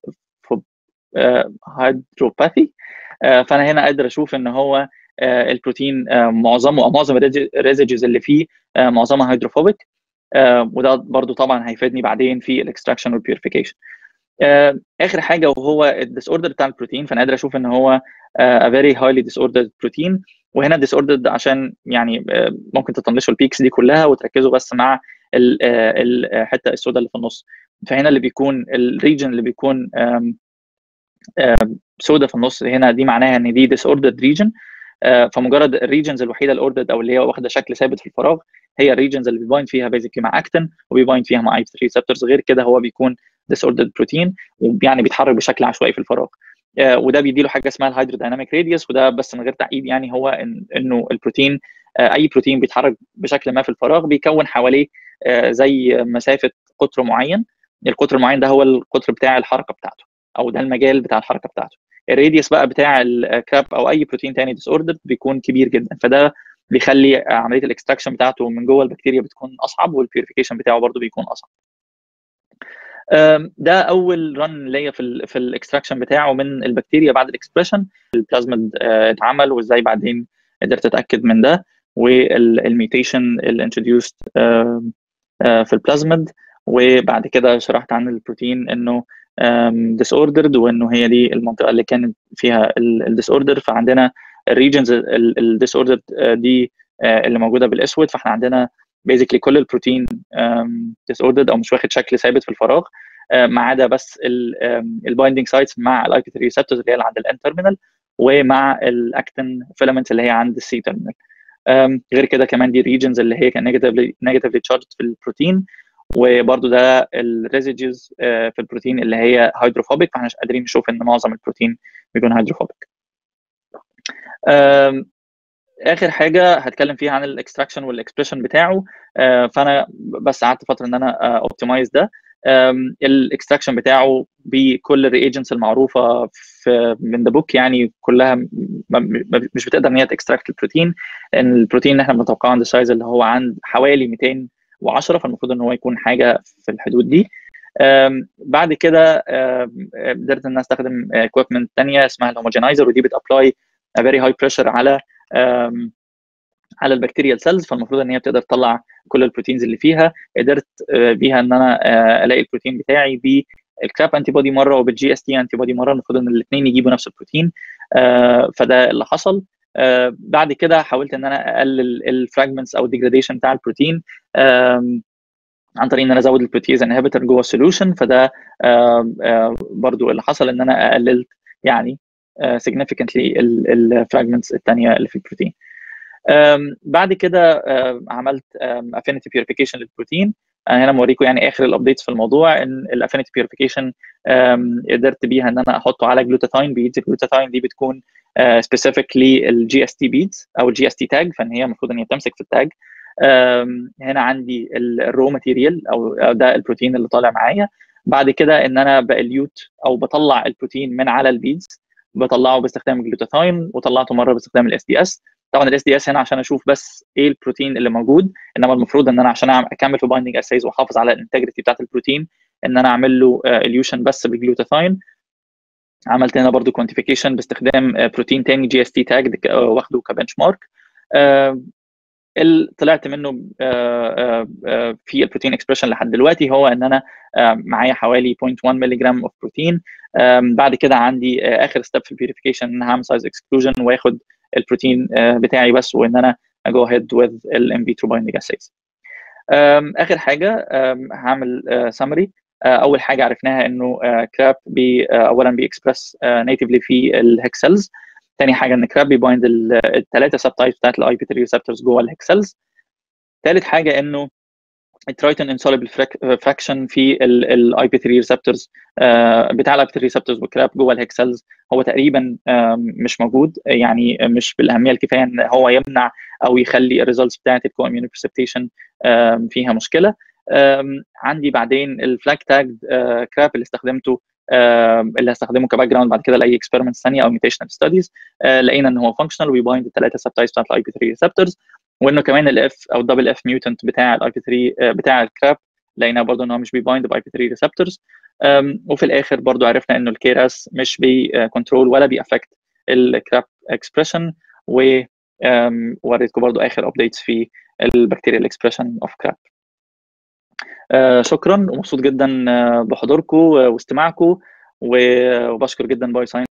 هيدروباثي فانا هنا قادر اشوف ان هو البروتين معظمه او معظم الريزيدجز اللي فيه معظمها هيدروفوبيك وده برضو طبعا هيفيدني بعدين في الاكستراكشن والبيوريفيكيشن اخر حاجه وهو الديس اوردر بتاع البروتين فانا قادر اشوف ان هو a very highly disordered protein وهنا disordered عشان يعني ممكن تطنشوا البيكس دي كلها وتركزوا بس مع الحته السوداء اللي في النص فهنا اللي بيكون الريجن اللي بيكون سوداء في النص هنا دي معناها ان دي disordered region فمجرد الريجنز الوحيده الاوردد او اللي هي واخده شكل ثابت في الفراغ هي الريجنز اللي بيبايند فيها بيزيكلي مع اكتن وبيبايند فيها مع اي 3 ريسبتورز غير كده هو بيكون disordered بروتين ويعني بيتحرك بشكل عشوائي في الفراغ وده بيدي له حاجه اسمها الهيدرودايناميك راديوس وده بس من غير تعقيد يعني هو إن انه البروتين اي بروتين بيتحرك بشكل ما في الفراغ بيكون حواليه زي مسافه قطر معين القطر المعين ده هو القطر بتاع الحركه بتاعته او ده المجال بتاع الحركه بتاعته الراديوس بقى بتاع الكراب او اي بروتين تاني ديس اوردر بيكون كبير جدا فده بيخلي عمليه الاكستراكشن بتاعته من جوه البكتيريا بتكون اصعب والبيوريفيكيشن بتاعه برضه بيكون اصعب ده اول رن ليا في ال في الاكستراكشن بتاعه من البكتيريا بعد الاكسبريشن البلازميد اتعمل وازاي بعدين قدرت اتاكد من ده والميوتيشن اللي انتروديوست في البلازميد وبعد كده شرحت عن البروتين انه ديس اوردرد وانه هي دي المنطقه اللي كانت فيها الديس اوردر فعندنا الريجنز الديس اوردرد دي اللي موجوده بالاسود فاحنا عندنا بيزيكلي كل البروتين ديس اوردرد او مش واخد شكل ثابت في الفراغ ما عدا بس البايندينج سايتس مع الاي بي 3 ريسبتورز اللي هي عند الان تيرمينال ومع الاكتين فيلامنت اللي هي عند السي تيرمينال غير كده كمان دي ريجنز اللي هي كان نيجاتيفلي نيجاتيفلي تشارجد في البروتين وبرده ده الريزيدجز في البروتين اللي هي هيدروفوبيك فاحنا قادرين نشوف ان معظم البروتين بيكون هيدروفوبيك اخر حاجه هتكلم فيها عن الاكستراكشن والاكسبريشن بتاعه فانا بس قعدت فتره ان انا اوبتمايز ده الاكستراكشن بتاعه بكل الريجنتس المعروفه في من ذا بوك يعني كلها مش بتقدر ان هي تكستراكت البروتين لان البروتين اللي احنا بنتوقعه عند السايز اللي هو عند حوالي 210 فالمفروض ان هو يكون حاجه في الحدود دي بعد كده قدرت ان انا استخدم اكويبمنت ثانيه اسمها الهوموجينايزر ودي بتابلاي فيري هاي بريشر على على البكتيريال سيلز فالمفروض ان هي بتقدر تطلع كل البروتينز اللي فيها قدرت بيها ان انا الاقي البروتين بتاعي بالكراب انتي بودي مره وبالجي اس تي انتي بودي مره المفروض ان الاثنين يجيبوا نفس البروتين فده اللي حصل بعد كده حاولت ان انا اقلل الفراجمنتس او الديجراديشن بتاع البروتين عن طريق ان انا ازود البروتيز انهبيتور جوه السوليوشن فده برضو اللي حصل ان انا قللت يعني significantly الفراجمنتس الثانيه اللي في البروتين بعد كده عملت افينيتي بيوريفيكيشن للبروتين انا هنا موريكم يعني اخر الابديتس في الموضوع ان الافينيتي بيوريفيكيشن قدرت بيها ان انا احطه على جلوتاثاين بيدز الجلوتاثاين دي بتكون سبيسيفيك للجي اس تي بيدز او الجي اس تي تاج فان هي المفروض ان هي تمسك في التاج هنا عندي الرو ماتيريال او ده البروتين اللي طالع معايا بعد كده ان انا باليوت او بطلع البروتين من على البيدز بطلعه باستخدام الجلوتاثاين وطلعته مره باستخدام الاس دي اس طبعا الاس دي اس هنا عشان اشوف بس ايه البروتين اللي موجود انما المفروض ان انا عشان اكمل في بايندنج اسايز واحافظ على الانتجريتي بتاعت البروتين ان انا اعمل له اليوشن بس بالجلوتاثاين عملت هنا برضو كوانتيفيكيشن باستخدام بروتين تاني جي اس تي تاج واخده كبنش مارك اللي طلعت منه في البروتين اكسبريشن لحد دلوقتي هو ان انا معايا حوالي 0.1 مللي جرام اوف بروتين بعد كده عندي اخر ستيب في البيوريفيكيشن ان هعمل سايز اكسكلوجن واخد البروتين بتاعي بس وان انا جو هيد وذ الام فيترو بايندنج اسايز اخر حاجه هعمل سمري اول حاجه عرفناها انه كراب بي اولا بيكسبرس نيتفلي في الهكسلز تاني حاجه ان كراب بيبايند الثلاثه سب تايبس بتاعت الاي بي 3 ريسبتورز جوه الهكسلز ثالث حاجه انه الترايتون انسوليبل فراكشن في الاي بي 3 ريسبتورز بتاع الاي بي 3 ريسبتورز والكراب جوه الهكسلز هو تقريبا مش موجود يعني مش بالاهميه الكفايه ان هو يمنع او يخلي الريزلتس بتاعت الكو اميون بريسبتيشن فيها مشكله عندي بعدين الفلاج تاج كراب اللي استخدمته اللي هستخدمه كباك جراوند بعد كده لاي اكسبيرمنتس ثانيه او ميوتيشنال ستاديز لقينا ان هو فانكشنال ويبايند الثلاثه سب تايبس بتاعت الاي بي 3 ريسبتورز وانه كمان الاف او الدبل اف ميوتنت بتاع الاي بي 3 بتاع الكراب لقينا برضه ان هو مش بيبايند باي بي 3 ريسبتورز وفي الاخر برضه عرفنا انه الكيراس مش بيكنترول ولا بيأفكت الكراب اكسبريشن و وريتكم برضه اخر ابديتس في البكتيريال اكسبريشن اوف كراب آه شكرا ومبسوط جدا بحضوركم واستماعكم وبشكر جدا باي ساينس